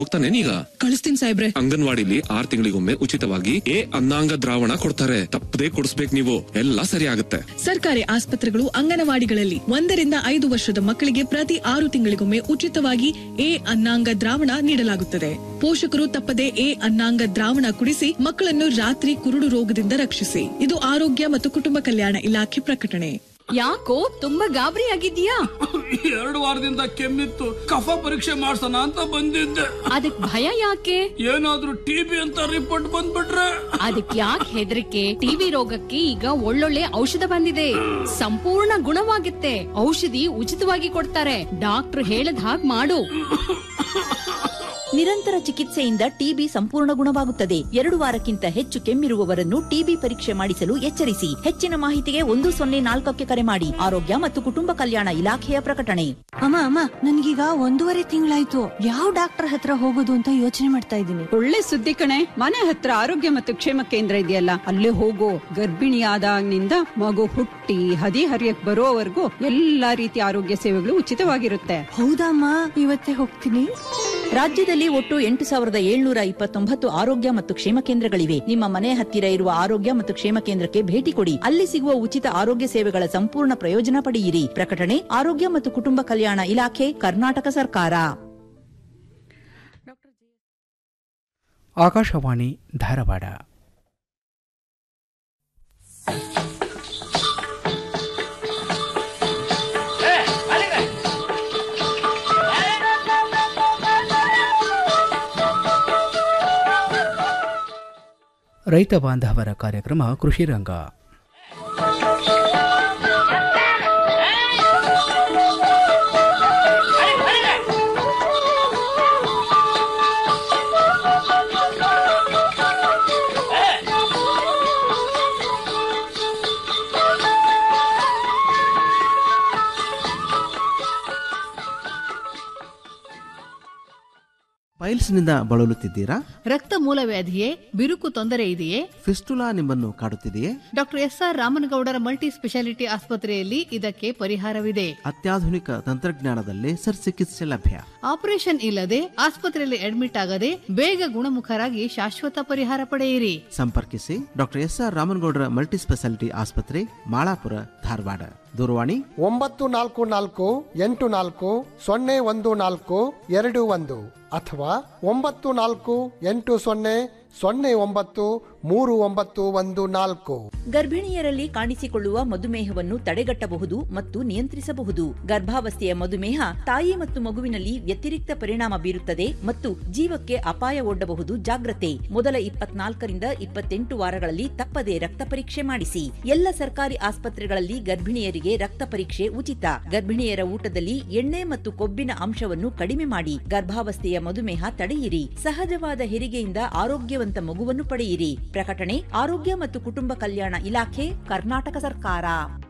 ಹೋಗ್ತಾನೆ ನೀಗ ಕಳಿಸ್ತೀನಿ ಸಾಹೇಬ್ರೆ ಅಂಗನವಾಡಿಲಿ ಆರ್ ತಿಂಗಳಿಗೊಮ್ಮೆ ಉಚಿತವಾಗಿ ಎ ಅನ್ನಾಂಗ ದ್ರಾವಣ ಕೊಡ್ತಾರೆ ತಪ್ಪದೇ ಕೊಡಿಸ್ಬೇಕು ನೀವು ಎಲ್ಲ ಸರಿ ಆಗುತ್ತೆ ಸರ್ಕಾರಿ ಆಸ್ಪತ್ರೆಗಳು ಅಂಗನವಾಡಿಗಳಲ್ಲಿ ಒಂದರಿಂದ ಐದು ವರ್ಷದ ಮಕ್ಕಳಿಗೆ ಪ್ರತಿ ಆರು ತಿಂಗಳಿಗೊಮ್ಮೆ ಉಚಿತವಾಗಿ ಎ ಅನ್ನಾಂಗ ದ್ರಾವಣ ನೀಡಲಾಗುತ್ತದೆ ಪೋಷಕರು ತಪ್ಪದೆ ಎ ಅನ್ನಾಂಗ ದ್ರಾವಣ ಕುಡಿಸಿ ಮಕ್ಕಳನ್ನು ರಾತ್ರಿ ಕುರುಡು ರೋಗದಿಂದ ರಕ್ಷಿಸಿ ಇದು ಆರೋಗ್ಯ ಮತ್ತು ಕುಟುಂಬ ಕಲ್ಯಾಣ ಇಲಾಖೆ ಪ್ರಕಟಣೆ ಯಾಕೋ ತುಂಬಾ ಗಾಬರಿ ಆಗಿದ್ಯಾ ಎರಡು ವಾರದಿಂದ ಕೆಮ್ಮಿತ್ತು ಕಫ ಪರೀಕ್ಷೆ ಮಾಡ್ಸೋಣ ಅಂತ ಬಂದಿದ್ದೆ ಅದಕ್ ಭಯ ಯಾಕೆ ಏನಾದ್ರೂ ಟಿಬಿ ಅಂತ ರಿಪೋರ್ಟ್ ಬಂದ್ಬಿಟ್ರೆ ಅದಕ್ ಯಾಕೆ ಹೆದರಿಕೆ ಟಿವಿ ರೋಗಕ್ಕೆ ಈಗ ಒಳ್ಳೊಳ್ಳೆ ಔಷಧ ಬಂದಿದೆ ಸಂಪೂರ್ಣ ಗುಣವಾಗುತ್ತೆ ಔಷಧಿ ಉಚಿತವಾಗಿ ಕೊಡ್ತಾರೆ ಡಾಕ್ಟರ್ ಹೇಳದ್ ಹಾಗ್ ಮಾಡು ನಿರಂತರ ಚಿಕಿತ್ಸೆಯಿಂದ ಟಿಬಿ ಸಂಪೂರ್ಣ ಗುಣವಾಗುತ್ತದೆ ಎರಡು ವಾರಕ್ಕಿಂತ ಹೆಚ್ಚು ಕೆಮ್ಮಿರುವವರನ್ನು ಟಿಬಿ ಪರೀಕ್ಷೆ ಮಾಡಿಸಲು ಎಚ್ಚರಿಸಿ ಹೆಚ್ಚಿನ ಮಾಹಿತಿಗೆ ಒಂದು ಸೊನ್ನೆ ನಾಲ್ಕಕ್ಕೆ ಕರೆ ಮಾಡಿ ಆರೋಗ್ಯ ಮತ್ತು ಕುಟುಂಬ ಕಲ್ಯಾಣ ಇಲಾಖೆಯ ಪ್ರಕಟಣೆ ಅಮ್ಮ ಅಮ್ಮ ನನ್ಗೀಗ ಒಂದೂವರೆ ತಿಂಗಳಾಯ್ತು ಯಾವ ಡಾಕ್ಟರ್ ಹತ್ರ ಹೋಗೋದು ಅಂತ ಯೋಚನೆ ಮಾಡ್ತಾ ಇದ್ದೀನಿ ಒಳ್ಳೆ ಸುದ್ದಿ ಕಣೆ ಮನೆ ಹತ್ರ ಆರೋಗ್ಯ ಮತ್ತು ಕ್ಷೇಮ ಕೇಂದ್ರ ಇದೆಯಲ್ಲ ಅಲ್ಲೇ ಹೋಗೋ ಗರ್ಭಿಣಿಯಾದಾಗಿನಿಂದ ಮಗು ಹುಟ್ಟಿ ಹದಿ ಹರಿಯಕ್ ಬರೋವರೆಗೂ ಎಲ್ಲಾ ರೀತಿಯ ಆರೋಗ್ಯ ಸೇವೆಗಳು ಉಚಿತವಾಗಿರುತ್ತೆ ಹೌದಮ್ಮ ಇವತ್ತೇ ಹೋಗ್ತೀನಿ ರಾಜ್ಯದಲ್ಲಿ ಒಟ್ಟು ಎಂಟು ಸಾವಿರದ ಏಳ್ನೂರ ಇಪ್ಪತ್ತೊಂಬತ್ತು ಆರೋಗ್ಯ ಮತ್ತು ಕ್ಷೇಮ ಕೇಂದ್ರಗಳಿವೆ ನಿಮ್ಮ ಮನೆ ಹತ್ತಿರ ಇರುವ ಆರೋಗ್ಯ ಮತ್ತು ಕ್ಷೇಮ ಕೇಂದ್ರಕ್ಕೆ ಭೇಟಿ ಕೊಡಿ ಅಲ್ಲಿ ಸಿಗುವ ಉಚಿತ ಆರೋಗ್ಯ ಸೇವೆಗಳ ಸಂಪೂರ್ಣ ಪ್ರಯೋಜನ ಪಡೆಯಿರಿ ಪ್ರಕಟಣೆ ಆರೋಗ್ಯ ಮತ್ತು ಕುಟುಂಬ ಕಲ್ಯಾಣ ಇಲಾಖೆ ಕರ್ನಾಟಕ ಸರ್ಕಾರ ಆಕಾಶವಾಣಿ ಧಾರವಾಡ ರೈತ ಬಾಂಧವರ ಕಾರ್ಯಕ್ರಮ ಕೃಷಿ ರಂಗ ಪೈಲ್ಸ್ನಿಂದ ಬಳಲುತ್ತಿದ್ದೀರಾ ರಕ್ತ ಮೂಲವ್ಯಾಧಿಯೇ ಬಿರುಕು ತೊಂದರೆ ಇದೆಯೇ ಫಿಸ್ಟುಲಾ ನಿಮ್ಮನ್ನು ಕಾಡುತ್ತಿದೆಯೇ doctor S R Ramanagoudar multi speciality ಆಸ್ಪತ್ರೆಯಲ್ಲಿ ಇದಕ್ಕೆ ಪರಿಹಾರವಿದೆ ಅತ್ಯಾಧುನಿಕ ತಂತ್ರಜ್ಞಾನದಲ್ಲಿ ಚಿಕಿತ್ಸೆ ಲಭ್ಯ ಆಪರೇಷನ್ ಇಲ್ಲದೆ ಆಸ್ಪತ್ರೆಯಲ್ಲಿ ಅಡ್ಮಿಟ್ ಆಗದೆ ಬೇಗ ಗುಣಮುಖರಾಗಿ ಶಾಶ್ವತ ಪರಿಹಾರ ಪಡೆಯಿರಿ ಸಂಪರ್ಕಿಸಿ doctor S R Ramanagoudar multi speciality ಆಸ್ಪತ್ರೆ ಮಾಳಾಪುರ ಧಾರವಾಡ ದೂರವಾಣಿ ಒಂಬತ್ತು ನಾಲ್ಕು ನಾಲ್ಕು ಎಂಟು ನಾಲ್ಕು ಸೊನ್ನೆ ಒಂದು ನಾಲ್ಕು ಎರಡು ಒಂದು ಅಥವಾ ಒಂಬತ್ತು ನಾಲ್ಕು ಎಂಟು ಸೊನ್ನೆ ಸೊನ್ನೆ ಒಂಬತ್ತು ಮೂರು ಒಂಬತ್ತು ಒಂದು ನಾಲ್ಕು ಗರ್ಭಿಣಿಯರಲ್ಲಿ ಕಾಣಿಸಿಕೊಳ್ಳುವ ಮಧುಮೇಹವನ್ನು ತಡೆಗಟ್ಟಬಹುದು ಮತ್ತು ನಿಯಂತ್ರಿಸಬಹುದು ಗರ್ಭಾವಸ್ಥೆಯ ಮಧುಮೇಹ ತಾಯಿ ಮತ್ತು ಮಗುವಿನಲ್ಲಿ ವ್ಯತಿರಿಕ್ತ ಪರಿಣಾಮ ಬೀರುತ್ತದೆ ಮತ್ತು ಜೀವಕ್ಕೆ ಅಪಾಯ ಒಡ್ಡಬಹುದು ಜಾಗ್ರತೆ ಮೊದಲ ಇಪ್ಪತ್ನಾಲ್ಕರಿಂದ ಇಪ್ಪತ್ತೆಂಟು ವಾರಗಳಲ್ಲಿ ತಪ್ಪದೆ ರಕ್ತ ಪರೀಕ್ಷೆ ಮಾಡಿಸಿ ಎಲ್ಲ ಸರ್ಕಾರಿ ಆಸ್ಪತ್ರೆಗಳಲ್ಲಿ ಗರ್ಭಿಣಿಯರಿಗೆ ರಕ್ತ ಪರೀಕ್ಷೆ ಉಚಿತ ಗರ್ಭಿಣಿಯರ ಊಟದಲ್ಲಿ ಎಣ್ಣೆ ಮತ್ತು ಕೊಬ್ಬಿನ ಅಂಶವನ್ನು ಕಡಿಮೆ ಮಾಡಿ ಗರ್ಭಾವಸ್ಥೆಯ ಮಧುಮೇಹ ತಡೆಯಿರಿ ಸಹಜವಾದ ಹೆರಿಗೆಯಿಂದ ಆರೋಗ್ಯವಂತ ಮಗುವನ್ನು ಪಡೆಯಿರಿ ಪ್ರಕಟಣೆ ಆರೋಗ್ಯ ಮತ್ತು ಕುಟುಂಬ ಕಲ್ಯಾಣ ಇಲಾಖೆ ಕರ್ನಾಟಕ ಸರ್ಕಾರ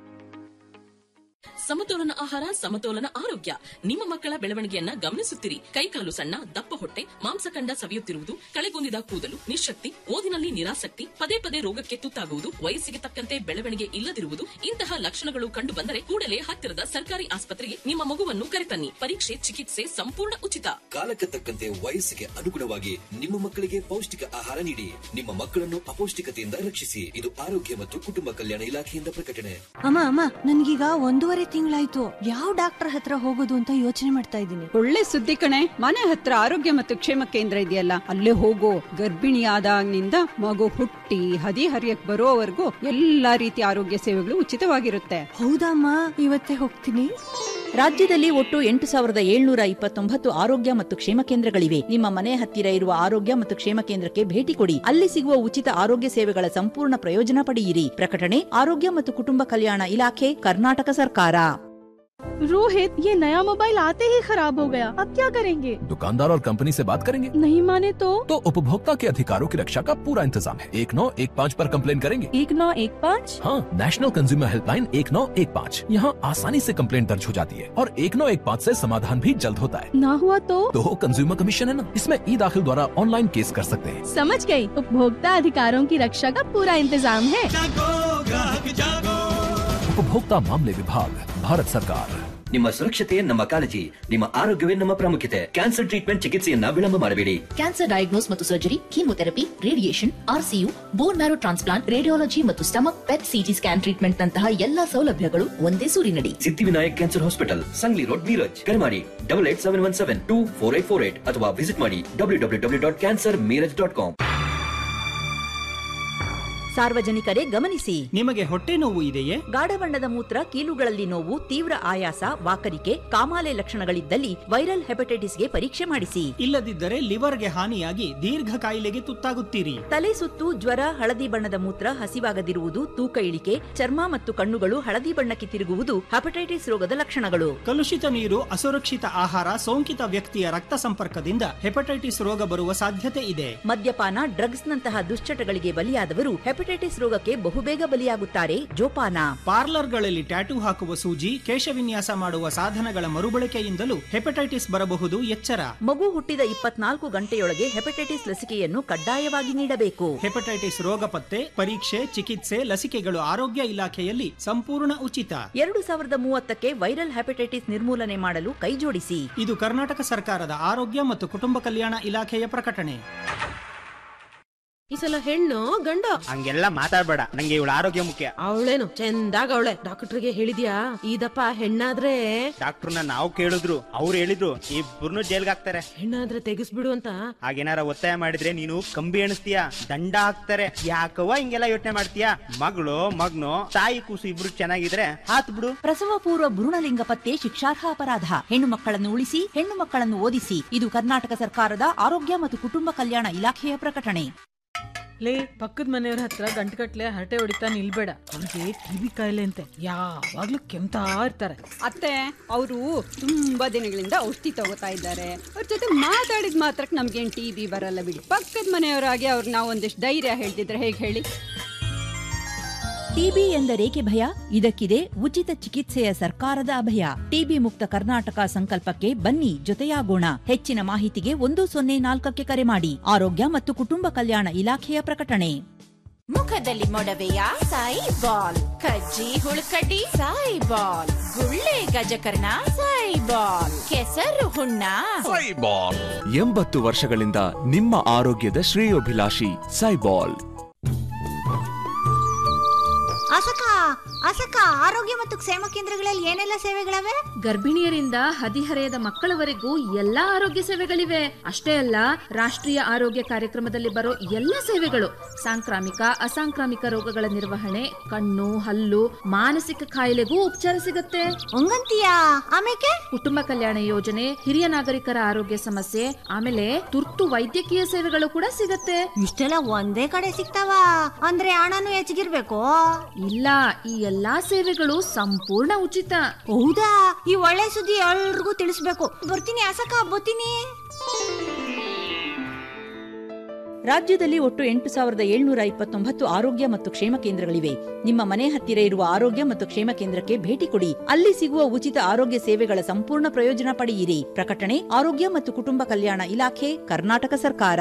ಸಮತೋಲನ ಆಹಾರ ಸಮತೋಲನ ಆರೋಗ್ಯ ನಿಮ್ಮ ಮಕ್ಕಳ ಬೆಳವಣಿಗೆಯನ್ನ ಗಮನಿಸುತ್ತಿರಿ ಕೈಕಾಲು ಸಣ್ಣ ದಪ್ಪ ಹೊಟ್ಟೆ ಮಾಂಸಖಂಡ ಸವಿಯುತ್ತಿರುವುದು ಕಳೆಗುಂದಿದ ಕೂದಲು ನಿಶಕ್ತಿ ಓದಿನಲ್ಲಿ ನಿರಾಸಕ್ತಿ ಪದೇ ಪದೇ ರೋಗಕ್ಕೆ ತುತ್ತಾಗುವುದು ವಯಸ್ಸಿಗೆ ತಕ್ಕಂತೆ ಬೆಳವಣಿಗೆ ಇಲ್ಲದಿರುವುದು ಇಂತಹ ಲಕ್ಷಣಗಳು ಕಂಡು ಬಂದರೆ ಕೂಡಲೇ ಹತ್ತಿರದ ಸರ್ಕಾರಿ ಆಸ್ಪತ್ರೆಗೆ ನಿಮ್ಮ ಮಗುವನ್ನು ಕರೆತನ್ನಿ ಪರೀಕ್ಷೆ ಚಿಕಿತ್ಸೆ ಸಂಪೂರ್ಣ ಉಚಿತ ಕಾಲಕ್ಕೆ ತಕ್ಕಂತೆ ವಯಸ್ಸಿಗೆ ಅನುಗುಣವಾಗಿ ನಿಮ್ಮ ಮಕ್ಕಳಿಗೆ ಪೌಷ್ಟಿಕ ಆಹಾರ ನೀಡಿ ನಿಮ್ಮ ಮಕ್ಕಳನ್ನು ಅಪೌಷ್ಟಿಕತೆಯಿಂದ ರಕ್ಷಿಸಿ ಇದು ಆರೋಗ್ಯ ಮತ್ತು ಕುಟುಂಬ ಕಲ್ಯಾಣ ಇಲಾಖೆಯಿಂದ ಪ್ರಕಟಣೆ ಅಮ್ಮ ಅಮ್ಮ ನನ್ಗೀಗ ಒಂದೂವರೆ ತಿಂಗಳಾಯ್ತು ಯಾವ ಡಾಕ್ಟರ್ ಹತ್ರ ಹೋಗೋದು ಅಂತ ಯೋಚನೆ ಮಾಡ್ತಾ ಇದ್ದೀನಿ ಒಳ್ಳೆ ಸುದ್ದಿ ಕಣೆ ಮನೆ ಹತ್ರ ಆರೋಗ್ಯ ಮತ್ತು ಕ್ಷೇಮ ಕೇಂದ್ರ ಇದೆಯಲ್ಲ ಅಲ್ಲೇ ಹೋಗೋ ಗರ್ಭಿಣಿಯಾದಾಗಿನಿಂದ ಮಗು ಹುಟ್ಟಿ ಹದಿ ಹರಿಯಕ್ ಬರೋವರೆಗೂ ಎಲ್ಲಾ ರೀತಿಯ ಆರೋಗ್ಯ ಸೇವೆಗಳು ಉಚಿತವಾಗಿರುತ್ತೆ ಹೌದಮ್ಮ ಇವತ್ತೇ ಹೋಗ್ತೀನಿ ರಾಜ್ಯದಲ್ಲಿ ಒಟ್ಟು ಎಂಟು ಸಾವಿರದ ಏಳ್ನೂರ ಇಪ್ಪತ್ತೊಂಬತ್ತು ಆರೋಗ್ಯ ಮತ್ತು ಕ್ಷೇಮ ಕೇಂದ್ರಗಳಿವೆ ನಿಮ್ಮ ಮನೆ ಹತ್ತಿರ ಇರುವ ಆರೋಗ್ಯ ಮತ್ತು ಕ್ಷೇಮ ಕೇಂದ್ರಕ್ಕೆ ಭೇಟಿ ಕೊಡಿ ಅಲ್ಲಿ ಸಿಗುವ ಉಚಿತ ಆರೋಗ್ಯ ಸೇವೆಗಳ ಸಂಪೂರ್ಣ ಪ್ರಯೋಜನ ಪಡೆಯಿರಿ ಪ್ರಕಟಣೆ ಆರೋಗ್ಯ ಮತ್ತು ಕುಟುಂಬ ಕಲ್ಯಾಣ ಇಲಾಖೆ ಕರ್ನಾಟಕ ಸರ್ಕಾರ रोहित ये नया मोबाइल आते ही खराब हो गया अब क्या करेंगे दुकानदार और कंपनी से बात करेंगे नहीं माने तो तो उपभोक्ता के अधिकारों की रक्षा का पूरा इंतजाम है एक नौ एक पाँच आरोप कम्प्लेन करेंगे एक नौ एक पाँच हाँ नेशनल कंज्यूमर हेल्पलाइन एक नौ एक पाँच यहाँ आसानी से कम्प्लेन दर्ज हो जाती है और एक नौ एक पाँच ऐसी समाधान भी जल्द होता है ना हुआ तो तो कंज्यूमर कमीशन है ना इसमें ई दाखिल द्वारा ऑनलाइन केस कर सकते हैं समझ गई उपभोक्ता अधिकारों की रक्षा का पूरा इंतजाम है उपभोक्ता मामले विभाग भारत सरकार ನಿಮ್ಮ ಸುರಕ್ಷತೆಯೇ ನಮ್ಮ ಕಾಳಜಿ ನಿಮ್ಮ ಆರೋಗ್ಯವೇ ನಮ್ಮ ಪ್ರಾಮುಖ್ಯತೆ ಕ್ಯಾನ್ಸರ್ ಟ್ರೀಟ್ಮೆಂಟ್ ಚಿಕಿತ್ಸೆಯನ್ನ ವಿಳಂಬ ಮಾಡಬೇಡಿ ಕ್ಯಾನ್ಸರ್ ಡಯಾಗ್ನೋಸ್ ಮತ್ತು surgery chemotherapy radiation RCU bone marrow transplant radiology ಮತ್ತು stomach PET CT scan treatment ನಂತಹ ಎಲ್ಲಾ ಸೌಲಭ್ಯಗಳು ಒಂದೇ ಸೂರಿನಡಿ Siddhivinayak cancer hospital Sangli road Miraj ಕರೆ ಮಾಡಿ double eight seven one seven two four eight four eight ಅಥವಾ ವಿಸಿಟ್ ಮಾಡಿ W W W dot cancer Miraj dot com ಸಾರ್ವಜನಿಕರೇ ಗಮನಿಸಿ ನಿಮಗೆ ಹೊಟ್ಟೆ ನೋವು ಇದೆಯೇ ಗಾಢ ಬಣ್ಣದ ಮೂತ್ರ ಕೀಲುಗಳಲ್ಲಿ ನೋವು ತೀವ್ರ ಆಯಾಸ ವಾಕರಿಕೆ ಕಾಮಾಲೆ ಲಕ್ಷಣಗಳಿದ್ದಲ್ಲಿ ವೈರಲ್ ಹೆಪಟೈಟಿಸ್ಗೆ ಪರೀಕ್ಷೆ ಮಾಡಿಸಿ ಇಲ್ಲದಿದ್ದರೆ ಲಿವರ್ಗೆ ಹಾನಿಯಾಗಿ ದೀರ್ಘ ಕಾಯಿಲೆಗೆ ತುತ್ತಾಗುತ್ತೀರಿ ತಲೆ ಸುತ್ತು ಜ್ವರ ಹಳದಿ ಬಣ್ಣದ ಮೂತ್ರ ಹಸಿವಾಗದಿರುವುದು ತೂಕ ಇಳಿಕೆ ಚರ್ಮ ಮತ್ತು ಕಣ್ಣುಗಳು ಹಳದಿ ಬಣ್ಣಕ್ಕೆ ತಿರುಗುವುದು ಹೆಪಟೈಟಿಸ್ ರೋಗದ ಲಕ್ಷಣಗಳು ಕಲುಷಿತ ನೀರು ಅಸುರಕ್ಷಿತ ಆಹಾರ ಸೋಂಕಿತ ವ್ಯಕ್ತಿಯ ರಕ್ತ ಸಂಪರ್ಕದಿಂದ ಹೆಪಟೈಟಿಸ್ ರೋಗ ಬರುವ ಸಾಧ್ಯತೆ ಇದೆ ಮದ್ಯಪಾನ ಡ್ರಗ್ಸ್ ನಂತಹ ದುಶ್ಚಟಗಳಿಗೆ ಬಲಿಯಾದವರು ಹೆಪಟೈಟಿಸ್ ರೋಗಕ್ಕೆ ಬಹುಬೇಗ ಬಲಿಯಾಗುತ್ತಾರೆ ಜೋಪಾನ ಪಾರ್ಲರ್ಗಳಲ್ಲಿ ಟ್ಯಾಟೂ ಹಾಕುವ ಸೂಜಿ ಕೇಶವಿನ್ಯಾಸ ಮಾಡುವ ಸಾಧನಗಳ ಮರುಬಳಕೆಯಿಂದಲೂ ಹೆಪಟೈಟಿಸ್ ಬರಬಹುದು ಎಚ್ಚರ ಮಗು ಹುಟ್ಟಿದ ಇಪ್ಪತ್ನಾಲ್ಕು ಗಂಟೆಯೊಳಗೆ ಹೆಪಟೈಟಿಸ್ ಲಸಿಕೆಯನ್ನು ಕಡ್ಡಾಯವಾಗಿ ನೀಡಬೇಕು ಹೆಪಟೈಟಿಸ್ ರೋಗ ಪತ್ತೆ ಪರೀಕ್ಷೆ ಚಿಕಿತ್ಸೆ ಲಸಿಕೆಗಳು ಆರೋಗ್ಯ ಇಲಾಖೆಯಲ್ಲಿ ಸಂಪೂರ್ಣ ಉಚಿತ ಎರಡು ಸಾವಿರದ ಮೂವತ್ತಕ್ಕೆ ವೈರಲ್ ಹೆಪಟೈಟಿಸ್ ನಿರ್ಮೂಲನೆ ಮಾಡಲು ಕೈಜೋಡಿಸಿ ಇದು ಕರ್ನಾಟಕ ಸರ್ಕಾರದ ಆರೋಗ್ಯ ಮತ್ತು ಕುಟುಂಬ ಕಲ್ಯಾಣ ಇಲಾಖೆಯ ಪ್ರಕಟಣೆ ಈ ಸಲ ಹೆಣ್ಣು ಗಂಡು ಹಂಗೆಲ್ಲ ಮಾತಾಡ್ಬೇಡ ನಂಗೆ ಇವಳ ಆರೋಗ್ಯ ಮುಖ್ಯ ಅವಳೇನು ಚಂದಾಗ ಅವಳೆ ಡಾಕ್ಟರ್ಗೆ ಹೇಳಿದ್ಯಾ ಇದಪ್ಪ ಹೆಣ್ಣಾದ್ರೆ ಡಾಕ್ಟರ್ನ ನಾವು ಕೇಳಿದ್ರು ಅವ್ರು ಹೇಳಿದ್ರು ಇಬ್ಬರನ್ನು ಜೈಲ್ಗೆ ಹಾಕ್ತಾರೆ ಹೆಣ್ಣಾದ್ರೆ ತೆಗಿಸ್ಬಿಡು ಅಂತ ಹಾಗೇನಾರ ಒತ್ತಾಯ ಮಾಡಿದ್ರೆ ನೀನು ಕಂಬಿ ಎಣಿಸ್ತೀಯ ದಂಡ ಹಾಕ್ತಾರೆ ಯಾಕವ್ವ ಹಿಂಗೆಲ್ಲ ಯೋಚನೆ ಮಾಡ್ತೀಯ ಮಗಳು ಮಗ್ನು ತಾಯಿ ಕೂಸು ಇಬ್ರು ಚೆನ್ನಾಗಿದ್ರೆ ಹಾತ್ ಬಿಡು ಪ್ರಸವ ಪೂರ್ವ ಭ್ರೂಣಲಿಂಗ ಪತ್ತೆ ಶಿಕ್ಷಾರ್ಹ ಅಪರಾಧ ಹೆಣ್ಣು ಮಕ್ಕಳನ್ನು ಉಳಿಸಿ ಹೆಣ್ಣು ಮಕ್ಕಳನ್ನು ಓದಿಸಿ ಇದು ಕರ್ನಾಟಕ ಸರ್ಕಾರದ ಆರೋಗ್ಯ ಮತ್ತು ಕುಟುಂಬ ಕಲ್ಯಾಣ ಇಲಾಖೆಯ ಪ್ರಕಟಣೆ ಲೇ ಪಕ್ಕದ ಮನೆಯವ್ರ ಹತ್ರ ಗಂಟುಗಟ್ಲೆ ಹರಟೆ ಹೊಡಿತಾ ನಿಲ್ಬೇಡ ಅವ್ರಿಗೆ ಟಿವಿ ಕಾಯಿಲೆ ಅಂತೆ ಯಾವಾಗ್ಲೂ ಕೆಮ್ತಾ ಇರ್ತಾರೆ ಅತ್ತೆ ಅವರು ತುಂಬಾ ದಿನಗಳಿಂದ ಔಷಧಿ ತಗೋತಾ ಇದ್ದಾರೆ ಅವ್ರ ಜೊತೆ ಮಾತಾಡಿದ ಮಾತ್ರಕ್ಕೆ ನಮ್ಗೇನ್ ಟಿ ಬಿ ಬರಲ್ಲ ಬಿಡಿ ಪಕ್ಕದ ಮನೆಯವರಾಗಿ ಅವ್ರಿಗೆ ನಾವು ಒಂದಿಷ್ಟು ಧೈರ್ಯ ಹೇಳ್ತಿದ್ರೆ ಹೇಗೆ ಹೇಳಿ ಟಿಬಿ ಎಂದರೇಕೆ ಭಯ ಇದಕ್ಕಿದೆ ಉಚಿತ ಚಿಕಿತ್ಸೆಯ ಸರ್ಕಾರದ ಅಭಯ ಟಿಬಿ ಮುಕ್ತ ಕರ್ನಾಟಕ ಸಂಕಲ್ಪಕ್ಕೆ ಬನ್ನಿ ಜೊತೆಯಾಗೋಣ ಹೆಚ್ಚಿನ ಮಾಹಿತಿಗೆ ಒಂದು ಸೊನ್ನೆ ನಾಲ್ಕಕ್ಕೆ ಕರೆ ಮಾಡಿ ಆರೋಗ್ಯ ಮತ್ತು ಕುಟುಂಬ ಕಲ್ಯಾಣ ಇಲಾಖೆಯ ಪ್ರಕಟಣೆ ಮುಖದಲ್ಲಿ ಮೊಡವೆಯ ಸಾಯಿ ಬಾಲ್ ಕಜ್ಜಿ ಹುಳುಕಡ್ಡಿ ಸಾಯಿ ಬಾಲ್ ಗುಳ್ಳೆ ಗಜಕರ್ಣ ಸಾಯಿ ಬಾಲ್ ಕೆಸರು ಹುಣ್ಣ ಸೈಬಾಲ್ ಎಂಬತ್ತು ವರ್ಷಗಳಿಂದ ನಿಮ್ಮ ಆರೋಗ್ಯದ ಶ್ರೇಯೋಭಿಲಾಷಿ ಸೈಬಾಲ್ ಅಸಕ ಅಸಕ ಆರೋಗ್ಯ ಮತ್ತು ಕ್ಷೇಮ ಕೇಂದ್ರಗಳಲ್ಲಿ ಏನೆಲ್ಲ ಸೇವೆಗಳವೆ ಗರ್ಭಿಣಿಯರಿಂದ ಹದಿಹರೆಯದ ಮಕ್ಕಳವರೆಗೂ ಎಲ್ಲಾ ಆರೋಗ್ಯ ಸೇವೆಗಳಿವೆ ಅಷ್ಟೇ ಅಲ್ಲ ರಾಷ್ಟ್ರೀಯ ಆರೋಗ್ಯ ಕಾರ್ಯಕ್ರಮದಲ್ಲಿ ಬರೋ ಎಲ್ಲ ಸೇವೆಗಳು ಸಾಂಕ್ರಾಮಿಕ ಅಸಾಂಕ್ರಾಮಿಕ ರೋಗಗಳ ನಿರ್ವಹಣೆ ಕಣ್ಣು ಹಲ್ಲು ಮಾನಸಿಕ ಕಾಯಿಲೆಗೂ ಉಪಚಾರ ಸಿಗುತ್ತೆ ಹಂಗಂತೀಯಾ ಆಮೇಲೆ ಕುಟುಂಬ ಕಲ್ಯಾಣ ಯೋಜನೆ ಹಿರಿಯ ನಾಗರಿಕರ ಆರೋಗ್ಯ ಸಮಸ್ಯೆ ಆಮೇಲೆ ತುರ್ತು ವೈದ್ಯಕೀಯ ಸೇವೆಗಳು ಕೂಡ ಸಿಗತ್ತೆ ಇಷ್ಟೆಲ್ಲ ಒಂದೇ ಕಡೆ ಸಿಗ್ತಾವ ಅಂದ್ರೆ ಹಣನು ಹೆಚ್ಚಿಗಿರ್ಬೇಕು ಇಲ್ಲ ಈ ಎಲ್ಲಾ ಸೇವೆಗಳು ಸಂಪೂರ್ಣ ಉಚಿತ ಹೌದಾ ಈ ಒಳ್ಳೆ ಸುದ್ದಿ ಎಲ್ರಿಗೂ ತಿಳಿಸ್ಬೇಕು ಬರ್ತೀನಿ ಅಸಕ ಬರ್ತೀನಿ ರಾಜ್ಯದಲ್ಲಿ ಒಟ್ಟು ಎಂಟು ಸಾವಿರದ ಏಳ್ನೂರ ಇಪ್ಪತ್ತೊಂಬತ್ತು ಆರೋಗ್ಯ ಮತ್ತು ಕ್ಷೇಮ ಕೇಂದ್ರಗಳಿವೆ ನಿಮ್ಮ ಮನೆ ಹತ್ತಿರ ಇರುವ ಆರೋಗ್ಯ ಮತ್ತು ಕ್ಷೇಮ ಕೇಂದ್ರಕ್ಕೆ ಭೇಟಿ ಕೊಡಿ ಅಲ್ಲಿ ಸಿಗುವ ಉಚಿತ ಆರೋಗ್ಯ ಸೇವೆಗಳ ಸಂಪೂರ್ಣ ಪ್ರಯೋಜನ ಪಡೆಯಿರಿ ಪ್ರಕಟಣೆ ಆರೋಗ್ಯ ಮತ್ತು ಕುಟುಂಬ ಕಲ್ಯಾಣ ಇಲಾಖೆ ಕರ್ನಾಟಕ ಸರ್ಕಾರ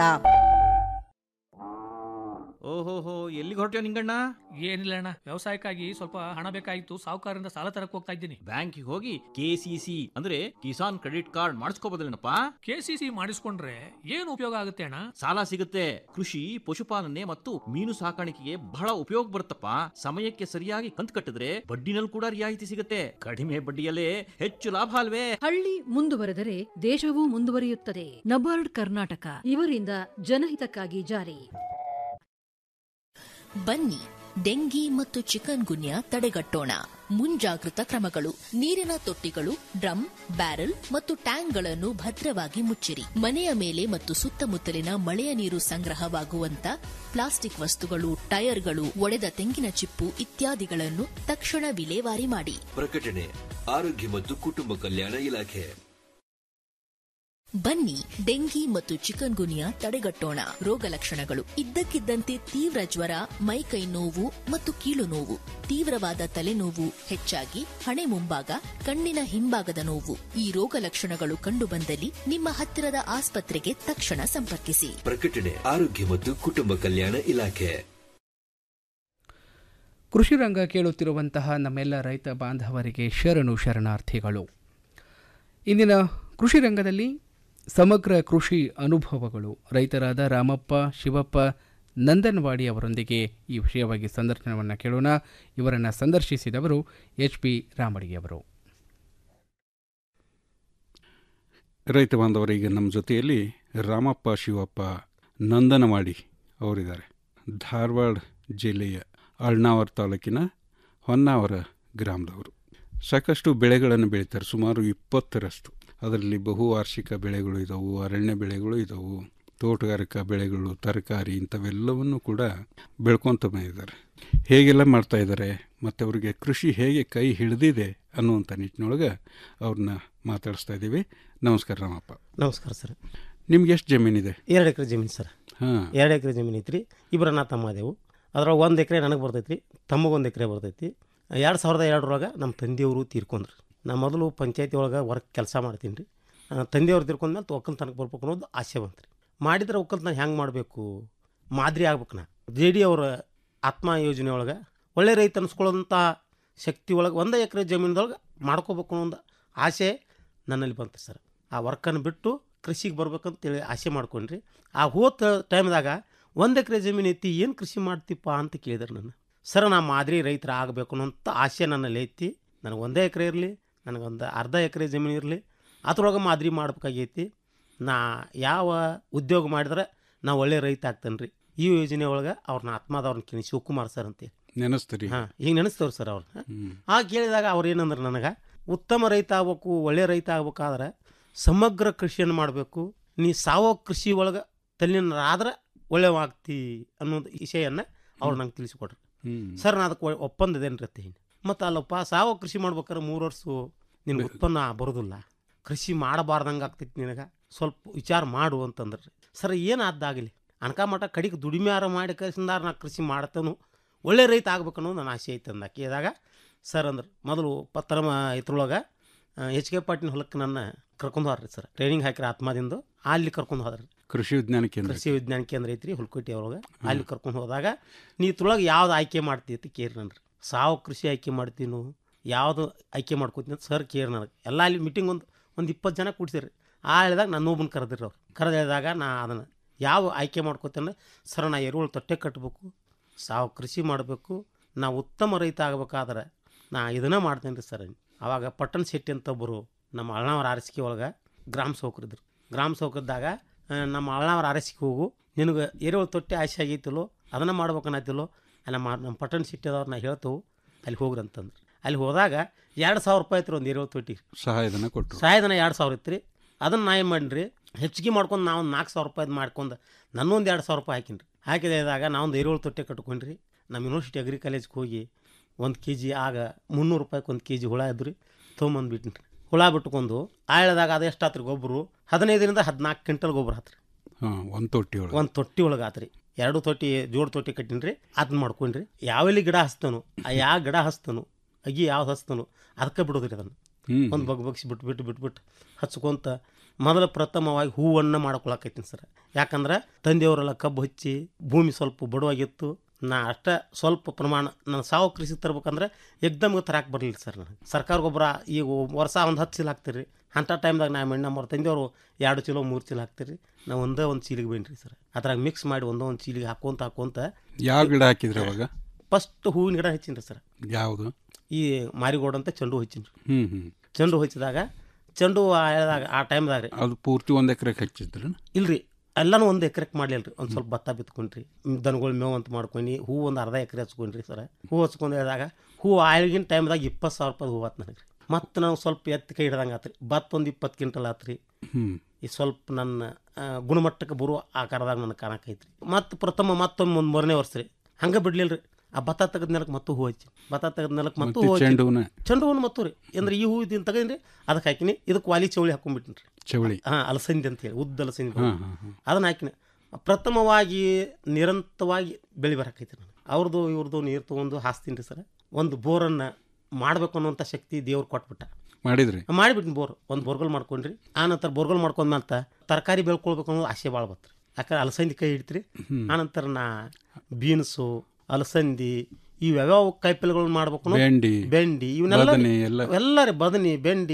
ಓಹೋಹೋ ಎಲ್ಲಿಗೆ ಹೊರಟ್ಯೋ ನಿಂಗಣ್ಣ ಏನಿಲ್ಲ ಅಣ್ಣ ವ್ಯವಸಾಯಕ್ಕಾಗಿ ಸ್ವಲ್ಪ ಹಣ ಬೇಕಾಗಿತ್ತು ಸಾಹುಕಾರರಿಂದ ಸಾಲ ತರಕ್ ಹೋಗ್ತಾ ಇದ್ದೀನಿ ಬ್ಯಾಂಕಿಗೆ ಹೋಗಿ ಕೆಸಿಸಿ ಅಂದ್ರೆ ಕಿಸಾನ್ ಕ್ರೆಡಿಟ್ ಕಾರ್ಡ್ ಮಾಡಿಸ್ಕೋಬೋದಲ್ಲೇನಪ್ಪ ಕೆಸಿಸಿ ಮಾಡಿಸ್ಕೊಂಡ್ರೆ ಏನು ಉಪಯೋಗ ಆಗುತ್ತೆ ಅಣ್ಣ ಸಾಲ ಸಿಗುತ್ತೆ ಕೃಷಿ ಪಶುಪಾಲನೆ ಮತ್ತು ಮೀನು ಸಾಕಾಣಿಕೆಗೆ ಬಹಳ ಉಪಯೋಗ ಬರುತ್ತಪ್ಪ ಸಮಯಕ್ಕೆ ಸರಿಯಾಗಿ ಕಂತು ಕಟ್ಟಿದ್ರೆ ಬಡ್ಡಿನಲ್ಲಿ ಕೂಡ ರಿಯಾಯಿತಿ ಸಿಗುತ್ತೆ ಕಡಿಮೆ ಬಡ್ಡಿಯಲ್ಲೇ ಹೆಚ್ಚು ಲಾಭ ಅಲ್ವೇ ಹಳ್ಳಿ ಮುಂದುವರೆದರೆ ದೇಶವೂ ಮುಂದುವರಿಯುತ್ತದೆ ನಬಾರ್ಡ್ ಕರ್ನಾಟಕ ಇವರಿಂದ ಜನಹಿತಕ್ಕಾಗಿ ಜಾರಿ ಬನ್ನಿ ಡೆಂಗಿ ಮತ್ತು ಚಿಕನ್ ಗುನ್ಯಾ ತಡೆಗಟ್ಟೋಣ ಮುಂಜಾಗೃತ ಕ್ರಮಗಳು ನೀರಿನ ತೊಟ್ಟಿಗಳು ಡ್ರಮ್ ಬ್ಯಾರೆಲ್ ಮತ್ತು ಟ್ಯಾಂಕ್ಗಳನ್ನು ಭದ್ರವಾಗಿ ಮುಚ್ಚಿರಿ ಮನೆಯ ಮೇಲೆ ಮತ್ತು ಸುತ್ತಮುತ್ತಲಿನ ಮಳೆಯ ನೀರು ಸಂಗ್ರಹವಾಗುವಂತ ಪ್ಲಾಸ್ಟಿಕ್ ವಸ್ತುಗಳು ಟೈರ್ಗಳು ಒಡೆದ ತೆಂಗಿನ ಚಿಪ್ಪು ಇತ್ಯಾದಿಗಳನ್ನು ತಕ್ಷಣ ವಿಲೇವಾರಿ ಮಾಡಿ ಪ್ರಕಟಣೆ ಆರೋಗ್ಯ ಮತ್ತು ಕುಟುಂಬ ಕಲ್ಯಾಣ ಇಲಾಖೆ ಬನ್ನಿ ಡೆಂಗಿ ಮತ್ತು ಚಿಕನ್ ಗುನಿಯಾ ತಡೆಗಟ್ಟೋಣ ರೋಗ ಲಕ್ಷಣಗಳು ಇದ್ದಕ್ಕಿದ್ದಂತೆ ತೀವ್ರ ಜ್ವರ ಮೈಕೈ ನೋವು ಮತ್ತು ಕೀಲು ನೋವು ತೀವ್ರವಾದ ತಲೆನೋವು ಹೆಚ್ಚಾಗಿ ಹಣೆ ಮುಂಭಾಗ ಕಣ್ಣಿನ ಹಿಂಭಾಗದ ನೋವು ಈ ರೋಗ ಲಕ್ಷಣಗಳು ಕಂಡುಬಂದಲ್ಲಿ ನಿಮ್ಮ ಹತ್ತಿರದ ಆಸ್ಪತ್ರೆಗೆ ತಕ್ಷಣ ಸಂಪರ್ಕಿಸಿ ಪ್ರಕಟಣೆ ಆರೋಗ್ಯ ಮತ್ತು ಕುಟುಂಬ ಕಲ್ಯಾಣ ಇಲಾಖೆ ಕೃಷಿ ರಂಗ ಕೇಳುತ್ತಿರುವಂತಹ ನಮ್ಮೆಲ್ಲ ರೈತ ಬಾಂಧವರಿಗೆ ಶರಣು ಶರಣಾರ್ಥಿಗಳು ಇಂದಿನ ಕೃಷಿ ರಂಗದಲ್ಲಿ ಸಮಗ್ರ ಕೃಷಿ ಅನುಭವಗಳು ರೈತರಾದ ರಾಮಪ್ಪ ಶಿವಪ್ಪ ನಂದನ್ವಾಡಿ ಅವರೊಂದಿಗೆ ಈ ವಿಷಯವಾಗಿ ಸಂದರ್ಶನವನ್ನು ಕೇಳೋಣ ಇವರನ್ನು ಸಂದರ್ಶಿಸಿದವರು ಎಚ್ ಪಿ ರಾಮಡಿಯವರು ರೈತ ಬಾಂಧವರಿಗೆ ನಮ್ಮ ಜೊತೆಯಲ್ಲಿ ರಾಮಪ್ಪ ಶಿವಪ್ಪ ನಂದನವಾಡಿ ಅವರಿದ್ದಾರೆ ಧಾರವಾಡ ಜಿಲ್ಲೆಯ ಅಳ್ನಾವರ ತಾಲೂಕಿನ ಹೊನ್ನಾವರ ಗ್ರಾಮದವರು ಸಾಕಷ್ಟು ಬೆಳೆಗಳನ್ನು ಬೆಳೀತಾರೆ ಸುಮಾರು ಇಪ್ಪತ್ತರಷ್ಟು ಅದರಲ್ಲಿ ಬಹುವಾರ್ಷಿಕ ಬೆಳೆಗಳು ಇದ್ದವು ಅರಣ್ಯ ಬೆಳೆಗಳು ಇದ್ದವು ತೋಟಗಾರಿಕಾ ಬೆಳೆಗಳು ತರಕಾರಿ ಇಂಥವೆಲ್ಲವನ್ನು ಕೂಡ ಬೆಳ್ಕೊತ ಬಂದಿದ್ದಾರೆ ಹೇಗೆಲ್ಲ ಮಾಡ್ತಾ ಇದ್ದಾರೆ ಮತ್ತು ಅವರಿಗೆ ಕೃಷಿ ಹೇಗೆ ಕೈ ಹಿಡಿದಿದೆ ಅನ್ನುವಂಥ ನಿಟ್ಟಿನೊಳಗೆ ಅವ್ರನ್ನ ಮಾತಾಡಿಸ್ತಾ ಇದ್ದೀವಿ ನಮಸ್ಕಾರ ರಾಮಪ್ಪ ನಮಸ್ಕಾರ ಸರ್ ನಿಮ್ಗೆ ಎಷ್ಟು ಜಮೀನಿದೆ ಎರಡು ಎಕರೆ ಜಮೀನು ಸರ್ ಹಾಂ ಎರಡು ಎಕರೆ ಜಮೀನು ಐತ್ರಿ ಇಬ್ಬರ ನಾ ತಮ್ಮ ಅದೇವು ಅದ್ರೊಳಗೆ ಒಂದು ಎಕರೆ ನನಗೆ ಬರ್ತೈತಿ ತಮ್ಮಗೊಂದು ಎಕರೆ ಬರ್ತೈತಿ ಎರಡು ಸಾವಿರದ ಎರಡರೊಳಗೆ ನಮ್ಮ ತಂದೆಯವರು ತೀರ್ಕೊಂಡ್ರು ನಾ ಮೊದಲು ಪಂಚಾಯತಿ ಒಳಗೆ ವರ್ಕ್ ಕೆಲಸ ಮಾಡ್ತೀನಿ ರೀ ತಂದೆಯವ್ರು ತೀರ್ಕೊಂಡ್ಮೇಲೆ ಒಕ್ಕಲ್ತನಕ್ಕೆ ಬರ್ಬೇಕು ಅನ್ನೋದು ಆಸೆ ಬಂತು ರೀ ಮಾಡಿದ್ರೆ ಒಕ್ಕಲ್ತನ ಹೆಂಗೆ ಮಾಡಬೇಕು ಮಾದರಿ ಆಗ್ಬೇಕು ನಾ ಜೆ ಡಿ ಅವರ ಆತ್ಮ ಯೋಜನೆ ಒಳಗೆ ಒಳ್ಳೆ ರೈತ ಅನ್ಸ್ಕೊಳ್ಳೋಂಥ ಶಕ್ತಿ ಒಳಗೆ ಒಂದು ಎಕರೆ ಜಮೀನದೊಳಗೆ ಮಾಡ್ಕೋಬೇಕು ಅನ್ನೋ ಒಂದು ಆಸೆ ನನ್ನಲ್ಲಿ ಬಂತು ಸರ್ ಆ ವರ್ಕನ್ನು ಬಿಟ್ಟು ಕೃಷಿಗೆ ಬರ್ಬೇಕಂತೇಳಿ ಆಸೆ ಮಾಡ್ಕೊಂಡ್ರಿ ಆ ಹೋದ ಟೈಮ್ದಾಗ ಒಂದು ಎಕರೆ ಜಮೀನು ಐತಿ ಏನು ಕೃಷಿ ಮಾಡ್ತೀಪ್ಪ ಅಂತ ಕೇಳಿದ್ರು ನನ್ನ ಸರ್ ನಾ ಮಾದರಿ ರೈತರ ಆಗಬೇಕು ಅನ್ನೋಂಥ ಆಸೆ ನನ್ನಲ್ಲಿ ಐತಿ ನನಗೆ ಒಂದೇ ಎಕರೆ ಇರಲಿ ನನಗೊಂದು ಅರ್ಧ ಎಕರೆ ಜಮೀನು ಇರಲಿ ಅದ್ರೊಳಗೆ ಮಾದರಿ ಮಾಡ್ಬೇಕಾಗೈತಿ ನಾ ಯಾವ ಉದ್ಯೋಗ ಮಾಡಿದ್ರೆ ನಾ ಒಳ್ಳೆ ರೈತ ಆಗ್ತೇನೆ ರೀ ಈ ಯೋಜನೆ ಒಳಗೆ ಅವ್ರನ್ನ ಆತ್ಮದವ್ರನ್ನ ಕೇಳಿ ಶಿವಕುಮಾರ್ ಸರ್ ಅಂತೇಳಿ ನೆನೆಸ್ತೀರಿ ಹಾಂ ಈಗ ನೆನೆಸ್ತವ್ರು ಸರ್ ಅವ್ರನ್ನ ಆ ಕೇಳಿದಾಗ ಅವ್ರು ಏನಂದ್ರೆ ನನಗೆ ಉತ್ತಮ ರೈತ ಆಗ್ಬೇಕು ಒಳ್ಳೆ ರೈತ ಆಗ್ಬೇಕಾದ್ರೆ ಸಮಗ್ರ ಕೃಷಿಯನ್ನು ಮಾಡಬೇಕು ನೀ ಸಾವಯವ ಕೃಷಿ ಒಳಗೆ ತಲ್ಲಿನಾದ್ರೆ ಒಳ್ಳೆವಾಗ್ತಿ ಅನ್ನೋದು ವಿಷಯವನ್ನು ಅವ್ರು ನಂಗೆ ತಿಳಿಸಿಕೊಟ್ರು ಸರ್ ನಾ ಅದಕ್ಕೆ ಒಪ್ಪಂದದೇನು ರೀ ಮತ್ತು ಅಲ್ಲಪ್ಪ ಸಾವಯವ ಕೃಷಿ ಮಾಡ್ಬೇಕಾದ್ರೆ ಮೂರು ವರ್ಷ ನಿನ್ಗೆ ಉತ್ಪನ್ನ ಬರೋದಿಲ್ಲ ಕೃಷಿ ಮಾಡಬಾರ್ದಂಗೆ ಆಗ್ತೈತಿ ನಿನಗೆ ಸ್ವಲ್ಪ ವಿಚಾರ ಮಾಡು ಅಂತಂದ್ರೆ ಸರ್ ಏನಾದ್ದಾಗಲಿ ಅನ್ಕ ಮಠ ಕಡಿಗೆ ದುಡಿಮೆಯಾರ ಮಾಡಿ ಕಳ್ಸಿಂದಾರ ನಾ ಕೃಷಿ ಮಾಡ್ತೇನು ಒಳ್ಳೆ ರೈತ ಆಗ್ಬೇಕು ಅನ್ನೋದು ನನ್ನ ಆಸೆ ಐತೆ ಅಂದ ಕೇಳಿದಾಗ ಸರ್ ಅಂದ್ರೆ ಮೊದಲು ಪತ್ರಮ ಇದ್ರೊಳಗೆ ಎಚ್ ಕೆ ಪಾಟಿನ ಹೊಲಕ್ಕೆ ನನ್ನ ಕರ್ಕೊಂಡು ಹೋದ್ರಿ ಸರ್ ಟ್ರೈನಿಂಗ್ ಹಾಕಿರ ಆತ್ಮದಿಂದ ಅಲ್ಲಿ ಕರ್ಕೊಂಡು ಹೋದ್ರಿ ಕೃಷಿ ವಿಜ್ಞಾನ ಕೇಂದ್ರ ಕೃಷಿ ವಿಜ್ಞಾನ ಕೇಂದ್ರ ಐತ್ರಿ ಹುಲ್ಕೋಟಿ ಒಳಗೆ ಅಲ್ಲಿ ಕರ್ಕೊಂಡು ಹೋದಾಗ ನೀ ಇದ್ರೊಳಗೆ ಯಾವ್ದು ಆಯ್ಕೆ ಮಾಡ್ತಿ ಅಂತ ಕೇಳಿ ನನ್ರಿ ಸಾವು ಕೃಷಿ ಆಯ್ಕೆ ಮಾಡ್ತೀನು ಯಾವುದು ಆಯ್ಕೆ ಮಾಡ್ಕೋತೀನಿ ಅಂತ ಸರ್ ಕೇಳಿ ನನಗೆ ಎಲ್ಲ ಅಲ್ಲಿ ಮೀಟಿಂಗ್ ಒಂದು ಒಂದು ಇಪ್ಪತ್ತು ಜನ ಕೂಡ್ಸಿರಿ ಆ ಹೇಳಿದಾಗ ನಾನು ಒಬ್ಬನ ಕರೆದಿರಿ ಅವ್ರು ಕರೆದು ಹೇಳಿದಾಗ ನಾ ಅದನ್ನು ಯಾವ ಆಯ್ಕೆ ಮಾಡ್ಕೋತೇನೆ ಸರ್ ನಾ ಎರುಳು ತೊಟ್ಟೆ ಕಟ್ಟಬೇಕು ಸಾವು ಕೃಷಿ ಮಾಡಬೇಕು ನಾ ಉತ್ತಮ ರೈತ ಆಗ್ಬೇಕಾದ್ರೆ ನಾ ಇದನ್ನ ಮಾಡ್ತೇನೆ ರೀ ಸರ್ ಆವಾಗ ಪಟ್ಟಣ ಶೆಟ್ಟಿ ಅಂತ ಒಬ್ಬರು ನಮ್ಮ ಅಳ್ನಾವರ ಆರಸಿಕೆ ಒಳಗೆ ಗ್ರಾಮ ಸೌಕರಿದ್ರು ಗ್ರಾಮ ಸೌಕರ್ಯದಾಗ ನಮ್ಮ ಅಳ್ನಾವರ ಆರಸಿಕೆ ಹೋಗು ನಿನಗೆ ಎರೆಹುಳು ತೊಟ್ಟೆ ಆಸೆ ಆಗೈತಿಲ್ಲೋ ಅದನ್ನು ಮಾಡ್ಬೇಕನ್ನತ್ತಿಲ್ಲೋ ನಮ್ಮ ನಮ್ಮ ಪಟ್ಟಣ ಶೆಟ್ಟಿದವ್ರು ನಾ ಹೇಳ್ತೇವೆ ಅಲ್ಲಿ ಹೋಗ್ರಿ ಅಂತಂದ್ರು ಅಲ್ಲಿ ಹೋದಾಗ ಎರಡು ಸಾವಿರ ರೂಪಾಯಿ ಐತ್ರಿ ಒಂದು ಎರೆಹುಳು ತೊಟ್ಟಿ ಸಹಾಯಧನ ಕೊಟ್ಟರು ಸಹಾಯಧನ ಎರಡು ಸಾವಿರ ಇತ್ತು ರೀ ಅದನ್ನು ನಾ ಏನು ಮಾಡಿರಿ ಹೆಚ್ಚಿಗೆ ಮಾಡ್ಕೊಂಡು ನಾವು ಒಂದು ನಾಲ್ಕು ಸಾವಿರ ರೂಪಾಯಿ ಮಾಡ್ಕೊಂಡು ನನ್ನೊಂದು ಎರಡು ಸಾವಿರ ರೂಪಾಯಿ ಹಾಕಿನ್ರಿ ಹಾಕಿದಾಗ ನಾವೊಂದು ಎರೆಹುಳು ತೊಟ್ಟೆ ಕಟ್ಕೊಂಡ್ರಿ ನಮ್ಮ ಯೂನಿವರ್ಸಿಟಿ ಅಗ್ರಿ ಕಾಲೇಜ್ಗೆ ಹೋಗಿ ಒಂದು ಕೆ ಜಿ ಆಗ ಮುನ್ನೂರು ರೂಪಾಯಿಗೆ ಒಂದು ಕೆ ಜಿ ಹುಳ ಇದ್ದು ರೀ ತೊಗೊಂಬಂದ್ಬಿಟ್ಟಿನಿ ರೀ ಹುಳ ಬಿಟ್ಕೊಂಡು ಆಳದಾಗ ಅದು ಎಷ್ಟು ಆತ್ರಿ ಗೊಬ್ಬರು ಹದಿನೈದರಿಂದ ಹದಿನಾಲ್ಕು ಕ್ವಿಂಟಲ್ ಗೊಬ್ಬರ ಆತ್ರಿ ಹಾಂ ಒಂದು ತೊಟ್ಟಿ ಒಳಗೆ ಒಂದು ತೊಟ್ಟಿ ಒಳಗೆ ಆತ್ರಿ ಎರಡು ತೊಟ್ಟಿ ಜೋಡು ತೊಟ್ಟಿ ಕಟ್ಟಿನಿ ರೀ ಅದನ್ನ ಮಾಡ್ಕೊಂಡ್ರಿ ಯಾವೆಲ್ಲಿ ಗಿಡ ಹಚ್ತಾನೋ ಆ ಯಾವ ಗಿಡ ಹಚ್ತಾನೋ ಅಗಿ ಯಾವ್ದು ಹಚ್ತಾನೋ ಅದಕ್ಕೆ ಬಿಡೋದ್ರಿ ಅದನ್ನು ಹ್ಮ್. ಒಂದು ಬಗ್ ಬಗ್ಸಿ ಬಿಟ್ಟು ಬಿಟ್ಟು ಬಿಟ್ಟು ಬಿಟ್ಟು ಹಚ್ಕೊಂತ ಮೊದಲ ಪ್ರಥಮವಾಗಿ ಹೂವನ್ನು ಮಾಡ್ಕೊಳಕೈತೀನಿ ಸರ್ ಯಾಕಂದ್ರೆ ತಂದೆಯವರೆಲ್ಲ ಕಬ್ಬು ಹಚ್ಚಿ ಭೂಮಿ ಸ್ವಲ್ಪ ಬಡವಾಗಿತ್ತು ನಾ ಅಷ್ಟ ಸ್ವಲ್ಪ ಪ್ರಮಾಣ ನಾನು ಸಾವು ಕೃಷಿ ತರ್ಬೇಕಂದ್ರೆ ಎಕ್ದಮ್ಗೆ ತರಕ್ಕೆ ಬರಲಿಲ್ಲ ಸರ್ ನನಗೆ ಸರ್ಕಾರ ಗೊಬ್ಬರ ಈಗ ವರ್ಷ ಒಂದು ಹತ್ತು ಚೀಲ ಹಾಕ್ತೀರಿ ಅಂಥ ಟೈಮ್ದಾಗ ನಾ ಮೆಣ್ಣ ನಮ್ಮ ತಂದೆಯವರು ಎರಡು ಚೀಲ ಮೂರು ಚೀಲ ಹಾಕ್ತೀರಿ ನಾವು ಒಂದೇ ಒಂದು ಚೀಲಿಗೆ ಬೇನ್ರಿ ಸರ್ ಅದ್ರಾಗ ಮಿಕ್ಸ್ ಮಾಡಿ ಒಂದೋ ಒಂದು ಚೀಲಿಗೆ ಹಾಕೊಂತ ಹಾಕೊಂತ ಯಾವ ಗಿಡ ಹಾಕಿದ್ರಿ ಅವಾಗ ಫಸ್ಟ್ ಹೂವಿನ ಗಿಡ ಹಚ್ಚೀನಿ ಸರ್ ಯಾವುದು ಈ ಮಾರಿಗೋಡ್ ಅಂತ ಚೆಂಡು ಹೂ ಹಚ್ಚೀನಿ ಹ್ಮ್ ಹ್ಮ್ ಚೆಂಡು ಹೂ ಹಚ್ಚಿದಾಗ ಚೆಂಡು ಹೂ ಆದಾಗ ಆ ಟೈಮ್ದಾಗ ರೀ ಅದು ಪೂರ್ತಿ ಒಂದು ಎಕರೆಗೆ ಹಚ್ಚಿದ್ರು ಇಲ್ರಿ ಎಲ್ಲನೂ ಒಂದು ಎಕರೆಗೆ ಮಾಡಲಿಲ್ಲ ರೀ ಒಂದು ಸ್ವಲ್ಪ ಭತ್ತ ಬಿತ್ಕೊಂಡ್ರಿ ದನಗಳು ಮೇವು ಅಂತ ಮಾಡ್ಕೊಂಡು ಹೂ ಒಂದು ಅರ್ಧ ಎಕರೆ ಹಚ್ಕೊಂಡ್ರಿ ಸರ್ ಹೂ ಹಚ್ಕೊಂಡು ಹೇಳಿದಾಗ ಹೂ ಆಳಿಗಿನ ಟೈಮ್ದಾಗ ಇಪ್ಪತ್ತು ಸಾವಿರ ರೂಪಾಯಿ ಹೂ ಆತು ನನಗೆ ರೀ ಮತ್ತು ನಾವು ಸ್ವಲ್ಪ ಎತ್ತು ಕೈ ಹಿಡ್ದಂಗೆ ಆತ್ರಿ ಭತ್ತ ಒಂದು ಇಪ್ಪತ್ತು ಕ್ವಿಂಟಲ್ ಆತ್ರಿ ಹ್ಮ್ ಈ ಸ್ವಲ್ಪ ನನ್ನ ಆ, ಗುಣಮಟ್ಟಕ್ಕೆ ಬರುವ ಆಕಾರದಾಗ ನನಗೆ ಕಾಣಕೈತ್ರಿ ಮತ್ತು ಪ್ರಥಮ ಮತ್ತೊಮ್ಮೆ ಒಂದು ಮೂರನೇ ವರ್ಷ ರೀ ಹಂಗೆ ಬಿಡ್ಲಿಲ್ಲ ರೀ ಆ ಭತ್ತ ತೆಗೆದ ನೆಲಕ್ಕೆ ಮತ್ತು ಹೂ ಹಚ್ಚಿ ಭತ್ತ ತೆಗೆದ ನೆಲಕ್ಕೆ ಮತ್ತು ಮತ್ತೆ ಹೂ ಹಚ್ಚಿ. ಚೆಂಡು ಹೂನ? ಚೆಂಡು ಹೂನ ಮತ್ತು ರೀ ಅಂದ್ರೆ ಈ ಹೂ ಇದನ್ನ ತಗೊಂಡ್ರಿ ಅದಕ್ಕೆ ಹಾಕಿನಿ ಇದಕ್ಕೆ ವಾಲಿ ಚೌಳಿ ಹಾಕೊಂಡ್ಬಿಟ್ಟಿನಿ ರೀ ಚವಳಿ ಹಾಂ ಅಲಸಂದಿ ಅಂತೇಳಿ ಉದ್ದ ಅಲಸಂದಿ ಹಾಂ, ಹಾಂ, ಹಾಂ. ಅದನ್ನ ಹಾಕಿನಿ ಪ್ರಥಮವಾಗಿ ನಿರಂತರವಾಗಿ ಬೆಳೆ ಬರಕೈತಿ ನಾನು ಅವ್ರದ್ದು ಇವ್ರದ್ದು ನೀರು ತೊಗೊಂಡು ಹಾಸ್ತೀನಿ ರೀ ಸರ್ ಒಂದು ಬೋರನ್ನು ಮಾಡಬೇಕು ಅನ್ನೋಂಥ ಶಕ್ತಿ ದೇವ್ರು ಕೊಟ್ಬಿಟ್ಟ ಮಾಡಿದ್ರಿ ಮಾಡಿಬಿಟ್ಟಿನಿ ಬೋರ್ ಒಂದು ಬೋರ್ಗಲ್ ಮಾಡ್ಕೊಂಡ್ರಿ ಆ ನಂತರ ಬೋರ್ಗಲ್ ಮಾಡ್ಕೊಂಡ್ಮೇಲೆ ತರಕಾರಿ ಬೆಳ್ಕೊಳ್ಬೇಕು ಅನ್ನೋದು ಆಸೆ ಭಾಳ ಬತ್ರಿ ಯಾಕಂದ್ರೆ ಅಲಸಂದಿ ಕೈ ಹಿಡಿತ್ರಿ ಹ್ಮ್. ಆನಂತರ ನಾ ಬೀನ್ಸು ಅಲಸಂದಿ ಇವು ಯಾವ್ಯಾವ ಕಾಯಿಪಲ್ಯಗಳನ್ನ ಮಾಡ್ಬೇಕು ಅನ್ನೋದು- ಬೆಂಡಿ, ಬೆಂಡಿ ಇವನ್ನೆಲ್ಲ ಬದನೆ ಎಲ್ಲ. ಎಲ್ಲ ರೀ ಬದನಿ ಬೆಂಡಿ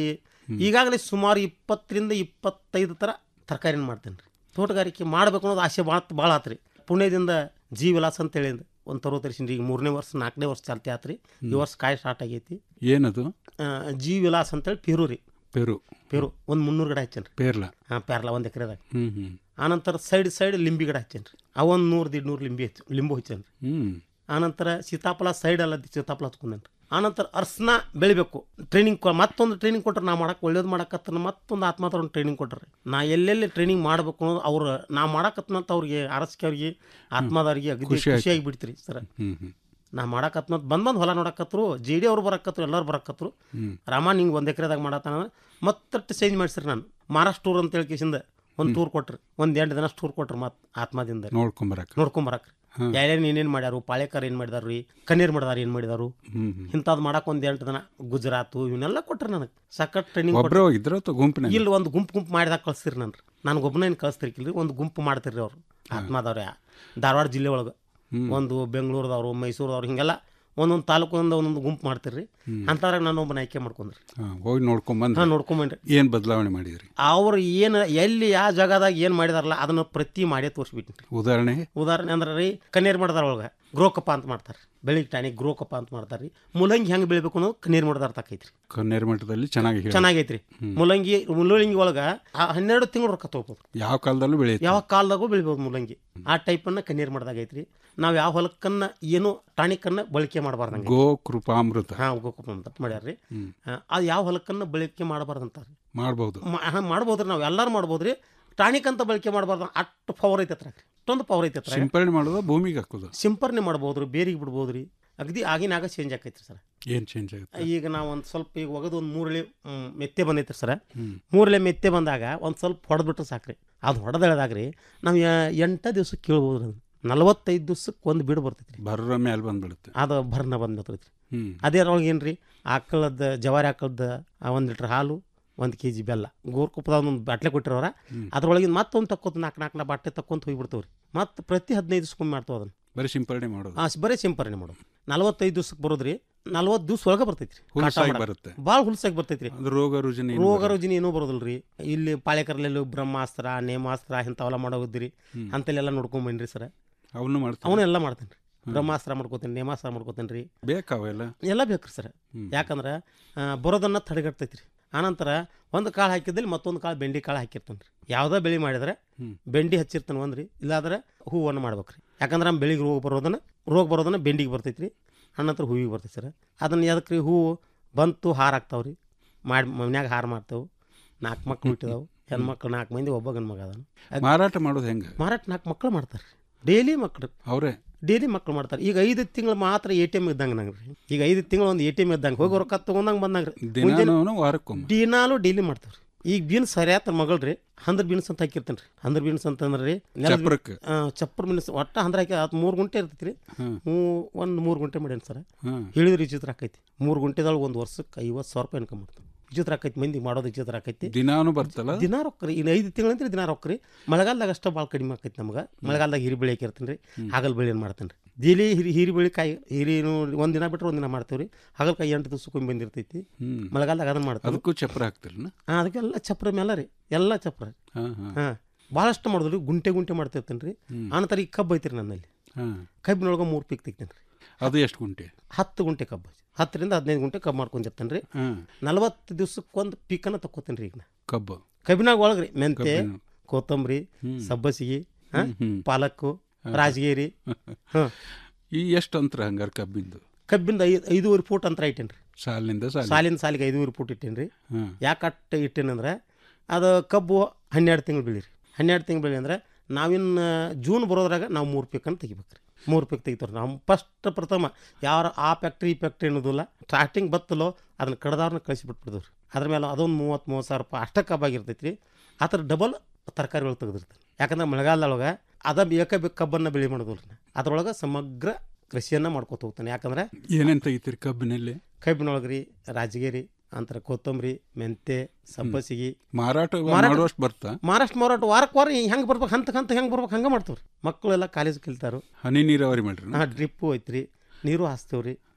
ಈಗಾಗಲೇ ಸುಮಾರು ಇಪ್ಪತ್ತರಿಂದ ಇಪ್ಪತ್ತೈದು ಥರ ತರಕಾರಿನ ಮಾಡ್ತೇನೆ ರೀ ತೋಟಗಾರಿಕೆ ಮಾಡಬೇಕು ಅನ್ನೋದು ಆಸೆ ಭಾಳ ಭಾಳ ಆತ್ರಿ ಪುಣ್ಯದಿಂದ ಜೀವ ವಿಲಾಸ ಅಂತೇಳಿ ಒಂದು ತರೋ ತರಿಸಿನ್ರಿ ಈಗ ಮೂರನೇ ವರ್ಷ ನಾಲ್ಕನೇ ವರ್ಷ ಚಾಲ್ತಿ ಆತ್ರಿ ಈ ವರ್ಷ ಕಾಯಿ ಸ್ಟಾರ್ಟ್ ಆಗೈತಿ ಏನದು ಆ, ಜೀವ ವಿಲಾಸ ಅಂತೇಳಿ ಪೇರು ರೀ ಪೆರು ಪೇರು ಒಂದು ಮುನ್ನೂರು ಗಿಡ ಹಚ್ಚೇನ್ರಿ ಪೇರ್ಲ ಹಾಂ ಪೇರ್ಲ ಒಂದು ಎಕರೆದಾಗ ಹ್ಮ್ ಹ್ಮ್ ಆನಂತರ ಸೈಡ್ ಸೈಡ್ ಲಿಂಬಿ ಗಿಡ ಹಚ್ಚೇನ್ರಿ ಅವೊಂದು ನೂರು ದಿಡ್ ನೂರು ಲಿಂಬಿ ಹಚ್ಚ ಲಿಂಬು ಹಚ್ಚೇನ್ರಿ ಹ್ಮ್ ಆನಂತರ ಸೀತಾಫಲ ಸೈಡ್ ಅಲ್ಲ ಸೀತಾಫಲ ಹಚ್ಕೊಂಡೇನ್ರಿ ಆನಂತರ ಅರ್ಸನ ಬೆಳಿಬೇಕು ಟ್ರೈನಿಂಗ್ ಮತ್ತೊಂದು ಟ್ರೈನಿಂಗ್ ಕೊಟ್ರೆ ನಾ ಮಾಡಕ್ಕೆ ಒಳ್ಳೇದು ಮಾಡಕತ್ತ ಮತ್ತೊಂದು ಆತ್ಮಾತ್ರ ಒಂದು ಟ್ರೈನಿಂಗ್ ಕೊಟ್ರಿ ನಾ ಎಲ್ಲೆಲ್ಲಿ ಟ್ರೈನಿಂಗ್ ಮಾಡಬೇಕು ಅನ್ನೋದು ಅವ್ರು ನಾ ಮಾಡಕತ್ನಂತ ಅವ್ರಿಗೆ ಅರಸಿಕೆ ಅವ್ರಿಗೆ ಆತ್ಮದವ್ರಿಗೆ ಅಗದಿ ಖುಷಿ ಆಯ್ತು. ಖುಷಿಯಾಗಿ ಬಿಡ್ತೀರಿ ಸರ್ ಹ್ಮ್ ಹ್ಮ್ ನಾ ಮಾಡಕತ್ನಂತ ಬಂದ್ ಬಂದು ಹೊಲ ನೋಡಕತ್ರು ಜೆ ಡಿ ಅವ್ರು ಬರಕತ್ರು ಎಲ್ಲರೂ ಬರಕತ್ರು ಹ್ಮ್. ರಾಮ ನಿಂಗೆ ಒಂದು ಎಕರೆದಾಗ ಮಾಡತ್ತಾನ ಮತ್ತಟ್ಟು ಚೇಂಜ್ ಮಾಡಿಸ್ರಿ ನಾನು ಮಹಾರಾಷ್ಟ್ರ ಟೂರ್ ಅಂತ ಹೇಳಿ ಕಿಸಿಂದ ಒಂದು ಟೂರ್ ಕೊಟ್ರಿ ಒಂದು ಎಂಟು ದಿನ ಟೂರ್ ಕೊಟ್ರಿ ಮತ್ತೆ ಆತ್ಮದಿಂದ ನೋಡ್ಕೊಂಬರಕ್ ನೋಡ್ಕೊಂಬರಕ್ರಿ ಹಾ. ಯಾರ್ಯಾರು ಏನೇನು ಮಾಡ್ಯಾರು ಪಾಳೇಕರ್ ಏನು ಮಾಡಿದಾರು ರೀ ಕಣ್ಣೀರ್ ಮಾಡಿದಾರ ಏನು ಮಾಡಿದಾರು ಹ್ಮ್ ಹ್ಮ್. ಇಂಥದ್ದು ಮಾಡಕ್ಕೆ ಒಂದು ಎಂಟು ದಿನ ಗುಜರಾತು ಇವನ್ನೆಲ್ಲ ಕೊಟ್ರಿ ನನಗೆ ಸಖತ್ ಟ್ರೈನಿಂಗ್ ಒಬ್ರೇ ಹೋಗಿದ್ರ ಅಥವಾ ಗುಂಪಿನ ಇಲ್ಲಿ ಒಂದು ಗುಂಪು ಗುಂಪು ಮಾಡಿದಾಗ ಕಳಿಸ್ತೀರಿ ನಾನು ನಾನು ಒಬ್ಬನೇನು ಕಳಿಸ್ತಿರ್ಕಿಲ್ರಿ ಒಂದು ಗುಂಪು ಮಾಡ್ತಿರ್ರಿ ಅವ್ರು ಆತ್ಮದವ್ರೆ ಧಾರವಾಡ ಜಿಲ್ಲೆ ಒಳಗೆ ಹ್ಮ್. ಒಂದು ಬೆಂಗಳೂರದವರು ಮೈಸೂರದವ್ರು ಹಿಂಗೆಲ್ಲ ಒಂದೊಂದು ತಾಲೂಕಿಂದ ಒಂದೊಂದು ಗುಂಪು ಮಾಡ್ತಿರ್ರಿ ಹ್ಮ್. ಅಂತಾರ ನಾನು ಒಬ್ಬನ ಆಯ್ಕೆ ಮಾಡ್ಕೊಂಡ್ರಿ ಹಾ, ಹೋಗಿ ನೋಡ್ಕೊಂಬಂದ್ ಹಾ, ನೋಡ್ಕೊಂಬಂದ್ರಿ. ಏನ್ ಬದಲಾವಣೆ ಮಾಡಿದ್ರಿ ಅವ್ರು ಏನು ಎಲ್ಲಿ ಯಾವ ಜಾಗದಾಗ ಏನು ಮಾಡಿದಾರಲ್ಲ ಅದನ್ನ ಪ್ರತಿ ಮಾಡೇ ತೋರಿಸ್ಬಿಟ್ಟಿನಿ ಉದಾಹರಣೆ ಉದಾಹರಣೆ ಅಂದ್ರೆ ರೀ ಕಣ್ಣೀರು ಮಾಡ್ದಾರ ಒಳಗೆ ಗ್ರೋಕಪ್ಪ ಅಂತ ಮಾಡ್ತಾರೆ ಬೆಳಿಗ್ಗೆ ಟಾನಿಕ್ ಗ್ರೋಕಪ್ಪ ಅಂತ ಮಾಡ್ತಾರೆ ರೀ ಮುಲಂಗಿ ಹೆಂಗೆ ಬೆಳಿಬೇಕು ಅನ್ನೋದು ಕಣ್ಣೀರು ಮಾಡ್ದಾರ ತಕ್ಕೈತ್ರಿ ಕನ್ನೇರು ಮಠದಲ್ಲಿ ಚೆನ್ನಾಗಿ ಹೇಳಿ ಚೆನ್ನಾಗೈತ್ರಿ ಮುಲಂಗಿ ಮುಲಂಗಿ ಒಳಗೆ ಹನ್ನೆರಡು ತಿಂಗಳು ರೊಕ್ಕ ತೊಗೋಬೋದು ಯಾವ ಕಾಲದಲ್ಲೂ ಬೆಳೆಯುತ್ತೆ ಯಾವ ಕಾಲದಾಗೂ ಬೆಳಿಬೋದು ಮುಲ್ಲಂಗಿ ಆ ಟೈಪನ್ನು ಕಣ್ಣೀರು ಮಾಡ್ದಾಗ ಐತ್ರಿ ನಾವು ಯಾವ ಹೊಲಕ್ಕನ್ನ ಏನು ಟಾನಿಕನ್ನು ಬಳಕೆ ಮಾಡಬಾರ್ದಂಗೆ ಗೋ ಕೃಪಾಮೃತ ಹಾಂ ಗೋಕುಪ ಅಂತ ಮಾಡ್ಯಾರ್ರಿ ಹ್ಮ್. ಆ, ಅದು ಯಾವ ಹೊಲಕ್ಕನ್ನು ಬಳಕೆ ಮಾಡಬಾರ್ದಂತಾರೆ ಮಾಡ್ಬೋದು ಮಾಡ್ಬೋದ್ರಿ ನಾವು ಎಲ್ಲರೂ ಮಾಡ್ಬೋದ್ರಿ ಟಾನಿಕ್ ಅಂತ ಬಳಕೆ ಮಾಡಬಾರ್ದು ಅಷ್ಟು ಪವರ್ ಐತೆ ಅದ್ರಾಗ ಅಷ್ಟೊಂದು ಪವರ್ ಐತೆ ಅದ್ರಾಗ ಸಿಂಪರಣೆ ಮಾಡೋದು ಭೂಮಿಗೆ ಹಾಕೋದು ಸಿಂಪರಣೆ ಮಾಡ್ಬೋದ್ರಿ ಬೇರಿಗೆ ಬಿಡ್ಬೋದ್ರಿ ಅಗದಿ ಆಗಿನಾಗ ಚೇಂಜ್ ಆಕೈತ್ರಿ ಸರ್ ಏನ್ ಚೇಂಜ್ ಆಗುತ್ತೆ ಈಗ ನಾವು ಒಂದು ಸ್ವಲ್ಪ ಈಗ ಒಗದು ಒಂದು ಮೂರಳೆ ಮೆತ್ತೆ ಬಂದೈತ್ರಿ ಸರ್ ಹ್ಮ್. ಮೂರಳೆ ಮೆತ್ತೆ ಬಂದಾಗ ಒಂದು ಸ್ವಲ್ಪ ಹೊಡೆದ್ಬಿಟ್ರೆ ಸಾಕ್ರಿ ಅದು ಹೊಡೆದಳೆದಾಗ್ರಿ ನಾವು ಎಂಟ ದಿವ್ಸಕ್ಕೆ ಕೇಳ್ಬೋದು ಅದನ್ನ ನಲವತ್ತೈದು ದಿವ್ಸಕ್ಕೆ ಒಂದು ಬಿಡು ಬರ್ತೈತ್ರಿ ಬರ್ರ ಮೇಲೆ ಬಂದ್ಬಿಡುತ್ತೆ ಅದು ಭರ್ನ ಬಂದು ಬರ್ತೈತ್ರಿ ಹ್ಮ್. ಅದೇರೊಳಗೆ ಏನು ರೀ ಆಕಳದ ಜವಾರಿ ಆಕಳದ ಒಂದು ಲೀಟ್ರ್ ಹಾಲು ಒಂದು ಕೆ ಜಿ ಬೆಲ್ಲ ಗೋರ್ಕುಪ್ಪದ ಒಂದು ಬಾಟ್ಲೆ ಕೊಟ್ಟಿರೋರ ಅದ್ರೊಳಗಿನ ಮತ್ತೊಂದು ತಕ್ಕೋತ ನಾಲ್ಕು ನಾಲ್ಕು ಬಾಟ್ಲೆ ತಕ್ಕೊಂತ ಹೋಗ್ಬಿಡ್ತಾವ್ರಿ ಮತ್ತೆ ಪ್ರತಿ ಹದಿನೈದು ದಿವ್ಸಕ್ಕೊಮ್ಮೆ ಮಾಡ್ತಾವ ಅದನ್ನ ಬರೀ ಸಿಂಪರಣೆ ಮಾಡೋದು ಆ ಬರೀ ಸಿಂಪರಣೆ ಮಾಡೋದು ನಲವತ್ತೈದು ದಿವ್ಸಕ್ಕೆ ಬರೋದ್ರಿ ನಲ್ವತ್ತು ದಿವ್ಸ ಒಳಗೆ ಬರ್ತೈತ್ರಿ ಹುಲ್ಸಾಗಿ ಬರುತ್ತೆ. ಭಾಳ ಹುಲ್ಸಾಗಿ ಬರ್ತೈತ್ರಿ ಅದು ರೋಗ ರುಜಿನ ಏನು ರೋಗ ರುಜಿನ ಏನೂ ಬರೋದಿಲ್ರಿ ಇಲ್ಲಿ ಪಾಳೆಕರ್ಲೆಲ್ಲ ಬ್ರಹ್ಮಾಸ್ತ್ರ ನೇಮಾಸ್ತ್ರ ಇಂಥವೆಲ್ಲ ಮಾಡೋದಿರಿ ಹ್ಮ್. ಅಂತೆಲ್ಲ ನೋಡ್ಕೊಂಬನ್ರಿ ಸರ್ ಅವನು ಮಾಡ್ತಾರೆ ಅವನ್ನೆಲ್ಲ ಮಾಡ್ತೇನೆ ರೀ ಬ್ರಹ್ಮಾಸ್ತ್ರ ಮಾಡ್ಕೋತೇನೆ ನೇಮಾಸ್ತ್ರ ಮಾಡ್ಕೋತೇನೆ ರೀ ಬೇಕಾವೆಲ್ಲ ಎಲ್ಲ ಬೇಕ್ರಿ ಸರ್ ಯಾಕಂದ್ರೆ ಆ, ಬರೋದನ್ನ ತಡೆಗಟ್ತೈತಿ ರೀ ಆನಂತರ ಒಂದು ಕಾಳು ಹಾಕಿದ್ದಲ್ಲಿ ಮತ್ತೊಂದು ಕಾಳು ಬೆಂಡಿ ಕಾಳು ಹಾಕಿರ್ತಾನೆ ರೀ ಯಾವುದೇ ಬೆಳೆ ಮಾಡಿದ್ರೆ ಹ್ಮ್. ಬೆಂಡಿ ಹಚ್ಚಿರ್ತಾನೆ ಒಂದ್ರಿ ಇಲ್ಲಾಂದ್ರೆ ಹೂವನ್ನು ಮಾಡ್ಬೇಕ್ರಿ ಯಾಕಂದ್ರೆ ನಮ್ಮ ಬೆಳಿಗ್ಗೆ ರೋಗ ಬರೋದನ್ನ ರೋಗ ಬರೋದನ್ನ ಬೆಂಡಿಗೆ ಬರ್ತೈತಿ ರೀ ಅನಂತರ ಹೂವಿಗೆ ಬರ್ತೈತಿ ಸರ್ ಅದನ್ನು ಎದಕ್ಕೆ ರೀ ಹೂವು ಬಂತು ಹಾರ ಹಾಕ್ತಾವೆ ರೀ ಮಾಡಿ ಮನ್ಯಾಗ ಹಾರ ಮಾಡ್ತೇವೆ ನಾಲ್ಕು ಮಕ್ಳು ಹುಟ್ಟಿದಾವು ಹೆಣ್ಮಕ್ಳು ನಾಲ್ಕು ಮಂದಿ ಒಬ್ಬ ಗಂಡು ಮಗ ಅದಾನ ಮಾರಾಟ ಮಾಡೋದು ಹೆಂಗೆ ಮಾರಾಟ ನಾಲ್ಕು ಮಕ್ಳು ಮಾಡ್ತಾರೆ ಡೈಲಿ ಮಕ್ಳು ಅವರೇ ಡೈಲಿ ಮಕ್ಳು ಮಾಡ್ತಾರೆ ಈಗ ಐದು ತಿಂಗಳು ಮಾತ್ರ ಎ ಟಿ ಎಮ್ ಇದ್ದಂಗೆ ನಂಗೆ ರೀ ಈಗ ಐದು ತಿಂಗಳು ಒಂದು ಎ ಟಿ ಎಮ್ ಇದ್ದಂಗೆ ಹೋಗಿ ರೊಕ್ಕ ತೊಗೊಂಡಂಗೆ ಬಂದಂಗೆ ರೀ ದಿನಾನು ವಾರಕ್ಕೊಮ್ಮೆ ದಿನಾಲು ಡೈಲಿ ಮಾಡ್ತಾವೆ ರೀ ಈಗ ಬೀನ್ಸ್ ಸರಿಯಾತ ಮಗಳು ರೀ ಹಂದ್ರ ಬೀನ್ಸ್ ಅಂತ ಹಾಕಿರ್ತೇನೆ ರೀ ಹಂದ್ರ ಬೀನ್ಸ್ ಅಂತಂದ್ರೆ ರೀ ಚಪ್ರಕ್ಕೆ? ಚಪ್ರ ಬೀನ್ಸ್ ಒಟ್ಟ ಹಂದ್ರ ಹಾಕಿ ಅದು ಮೂರು ಗುಂಟೆ ಇರ್ತೈತಿ ರೀ ಹ್ಮ್. ಹ್ಞೂ ಒಂದು ಮೂರು ಗುಂಟೆ ಮಾಡೇನಿ ಸರ್ ಹ್ಮ್. ಹೇಳಿದ್ರೆ ವಿಚಿತ್ರ ಆಕೈತಿ ಮೂರು ಗುಂಟೆದೊಳಗೆ ಒಂದು ವರ್ಷಕ್ಕೆ ಐವತ್ತು ಸಾವಿರ ರೂಪಾಯಿ ಇನ್ಕಮ್ ಮಾಡ್ತಾವೆ ವಿಚಿತ್ರ ಆಕೈತಿ ಮಂದಿ ಮಾಡೋದು ವಿಚಿತ್ರ ಆಕೈತಿ ದಿನಾನು ಬರ್ತಲ್ಲ ದಿನ ರೊಕ್ಕ ರೀ ಇನ್ನು ಐದು ತಿಂಗಳಂದ್ರೆ ದಿನ ರೊಕ್ಕ ರೀ ಮಳೆಗಾಲದಾಗ ಅಷ್ಟೇ ಭಾಳ ಕಡಿಮೆ ಆಕೈತಿ ನಮ್ಗೆ ಮಳೆಗಾಲದಾಗ ಹಿರಿ ಬೆಳೆ ಹಾಕಿರ್ತೀನಿ ರೀ ಹಾಗಲ್ ಬೆಳೆ ಏನು ಮಾಡ್ತೇನೆ ರೀ ದಿಲಿ ಹಿರಿ ಹಿರಿ ಬೆಳೆ ಕಾಯಿ ಹಿರಿನು ಒಂದು ದಿನ ಬಿಟ್ಟರೆ ಒಂದು ದಿನ ಮಾಡ್ತೀವಿ ರೀ ಹಾಗಲ್ಕಾಯಿ ಎಂಟು ದಿವ್ಸಕ್ಕೊಮ್ಮೆ ಬಂದಿರ್ತೈತಿ ಹ್ಮ್. ಮಳೆಗಾಲದಾಗ ಅದನ್ನ ಮಾಡ್ತೀವಿ ಅದಕ್ಕೂ ಚಪ್ರ ಹಾಕ್ತಿರನ ಹಾಂ ಅದಕ್ಕೆಲ್ಲ ಚಪ್ರ ಮೇಲೆ ರೀ ಎಲ್ಲ ಚಪ್ರ ಹಾ ಹಾ ಹಾಂ ಭಾಳಷ್ಟು ಮಾಡಿದ್ರಿ ಗುಂಟೆ ಗುಂಟೆ ಮಾಡ್ತಿರ್ತೇನೆ ರೀ ಹ್ಮ್. ಆನಂತರ ಈಗ ಕಬ್ಬು ಐತ್ರಿ ನನ್ನಲ್ಲಿ ಹಾ ಕಬ್ಬಿನೊಳಗೆ ಮೂರು ಪೀಕ್ ತೆಗ್ತೇನೆ ರೀ ಅದು ಎಷ್ಟು ಗುಂಟೆ ಹತ್ತು ಗುಂಟೆ ಕಬ್ಬು ಹತ್ತರಿಂದ ಹದಿನೈದು ಗುಂಟೆ ಕಬ್ಬು ಮಾಡ್ಕೊಂಡಿರ್ತೇನೆ ರೀ ಹ್ಮ್. ನಲವತ್ತು ದಿವ್ಸಕ್ಕೊಂದು ಪೀಕನ್ನು ತಕ್ಕೋತೇನೆ ರೀ ಈಗ ನಾ ಕಬ್ಬು ಕಬ್ಬಿನಾಗ ಒಳಗ್ರಿ ಮೆಂತೆ ಕಬ್ಬಿನ. ಕೊತ್ತಂಬರಿ ಹ್ಮ್. ಸಬ್ಬಸಿಗೆ ಆ, ಹ್ಮ್, ಹ್ಮ್. ಪಾಲಕ್ಕು ರಾಜಗಿರಿ ಹಾಂ ಈ ಎಷ್ಟು ಅಂತರ ಹಂಗಾರೆ ಕಬ್ಬಿಂದು ಕಬ್ಬಿಂದ ಐದು ಐದೂವರೆ ಫೂಟ್ ಅಂತರ ಇಟ್ಟೇನಿ ರೀ ಸಾಲಿನಿಂದ ಸಾಲಿ ಸಾಲಿನ ಸಾಲಿಗೆ ಐದೂವರೆ ಫೂಟ್ ಇಟ್ಟೇನಿ ರೀ ಹ್ಮ್. ಯಾಕೆ ಅಟ್ಟ ಇಟ್ಟೇನಂದ್ರೆ ಅದು ಕಬ್ಬು ಹನ್ನೆರಡು ತಿಂಗಳು ಬೆಳಿ ರೀ ಹನ್ನೆರಡು ತಿಂಗಳು ಬೆಳಿ ಅಂದ್ರೆ ನಾವಿನ್ನು ಜೂನ್ ಬರೋದ್ರಾಗ ನಾವು ಮೂರು ಪೀಕನ್ನು ತೆಗಿಬೇಕು ರೀ ಮೂರು ಪೀಕ್ ತೆಗಿತಾರೆ ನಾವು ಫಸ್ಟ್ ಪ್ರಥಮ ಯಾರು ಆ ಫ್ಯಾಕ್ಟ್ರಿ ಈ ಫ್ಯಾಕ್ಟ್ರಿ ಅನ್ನೋದಿಲ್ಲ ಸ್ಟಾರ್ಟಿಂಗ್ ಬತ್ತಲೋ ಅದನ್ನ ಕಡ್ದವ್ರನ್ನ ಕಳಿಸಿಬಿಟ್ಬಿಡ್ದವ್ರು ರೀ ಅದ್ರ ಮೇಲೆ ಅದೊಂದು ಮೂವತ್ತು ಮೂವತ್ತು ಸಾವಿರ ರೂಪಾಯಿ ಅಷ್ಟ ಕಬ್ಬಾಗಿರ್ತೈತಿ ರೀ ಆ ಥರ ಡಬಲ್ ತರಕಾರಿಗಳು ತೆಗೆದಿರ್ತಾರೆ ಯಾಕಂದ್ರೆ ಮಳೆಗಾಲದೊಳಗೆ ಅದ ಬೇಕ ಬೇಕು ಕಬ್ಬನ್ನು ಬೆಳೆ ಮಾಡೋದಿಲ್ಲ ರೀ ಅದ್ರೊಳಗೆ ಸಮಗ್ರ ಕೃಷಿಯನ್ನು ಮಾಡ್ಕೊತ ಹೋಗ್ತಾನೆ ಯಾಕಂದ್ರೆ ಏನೇನು ತೆಗಿತೀರಿ ಕಬ್ಬಿನಲ್ಲಿ ಕಬ್ಬಿನೊಳಗೆ ರೀ ರಾಜಗಿರಿ ಅಂತರ ಕೊತ್ತಂಬರಿ ಮೆಂತೆ ಸಬ್ಬಸಿಗೆ ಮಾರಾಟ ಮಾಡುವಷ್ಟು ಬರ್ತಾ ಮಹಾರಾಷ್ಟ್ರ ಮಾರಾಟ ವಾರಕ್ಕೆ ವಾರ ಹೆಂಗೆ ಬರ್ಬೇಕು ಹಂತ ಹಂತ ಹೆಂಗೆ ಬರ್ಬೇಕು ಹಂಗೆ ಮಾಡ್ತಾವ್ರಿ ಮಕ್ಕಳೆಲ್ಲ ಕಾಲೇಜ್ ಕಲಿತಾರು ಹನಿ ನೀರಾವರಿ ಮಾಡ್ರಿ ಹಾಂ ಡ್ರಿಪ್ಪು ಐತ್ರಿ ನೀರು ಹಾಸ್ತೇವ್ರಿ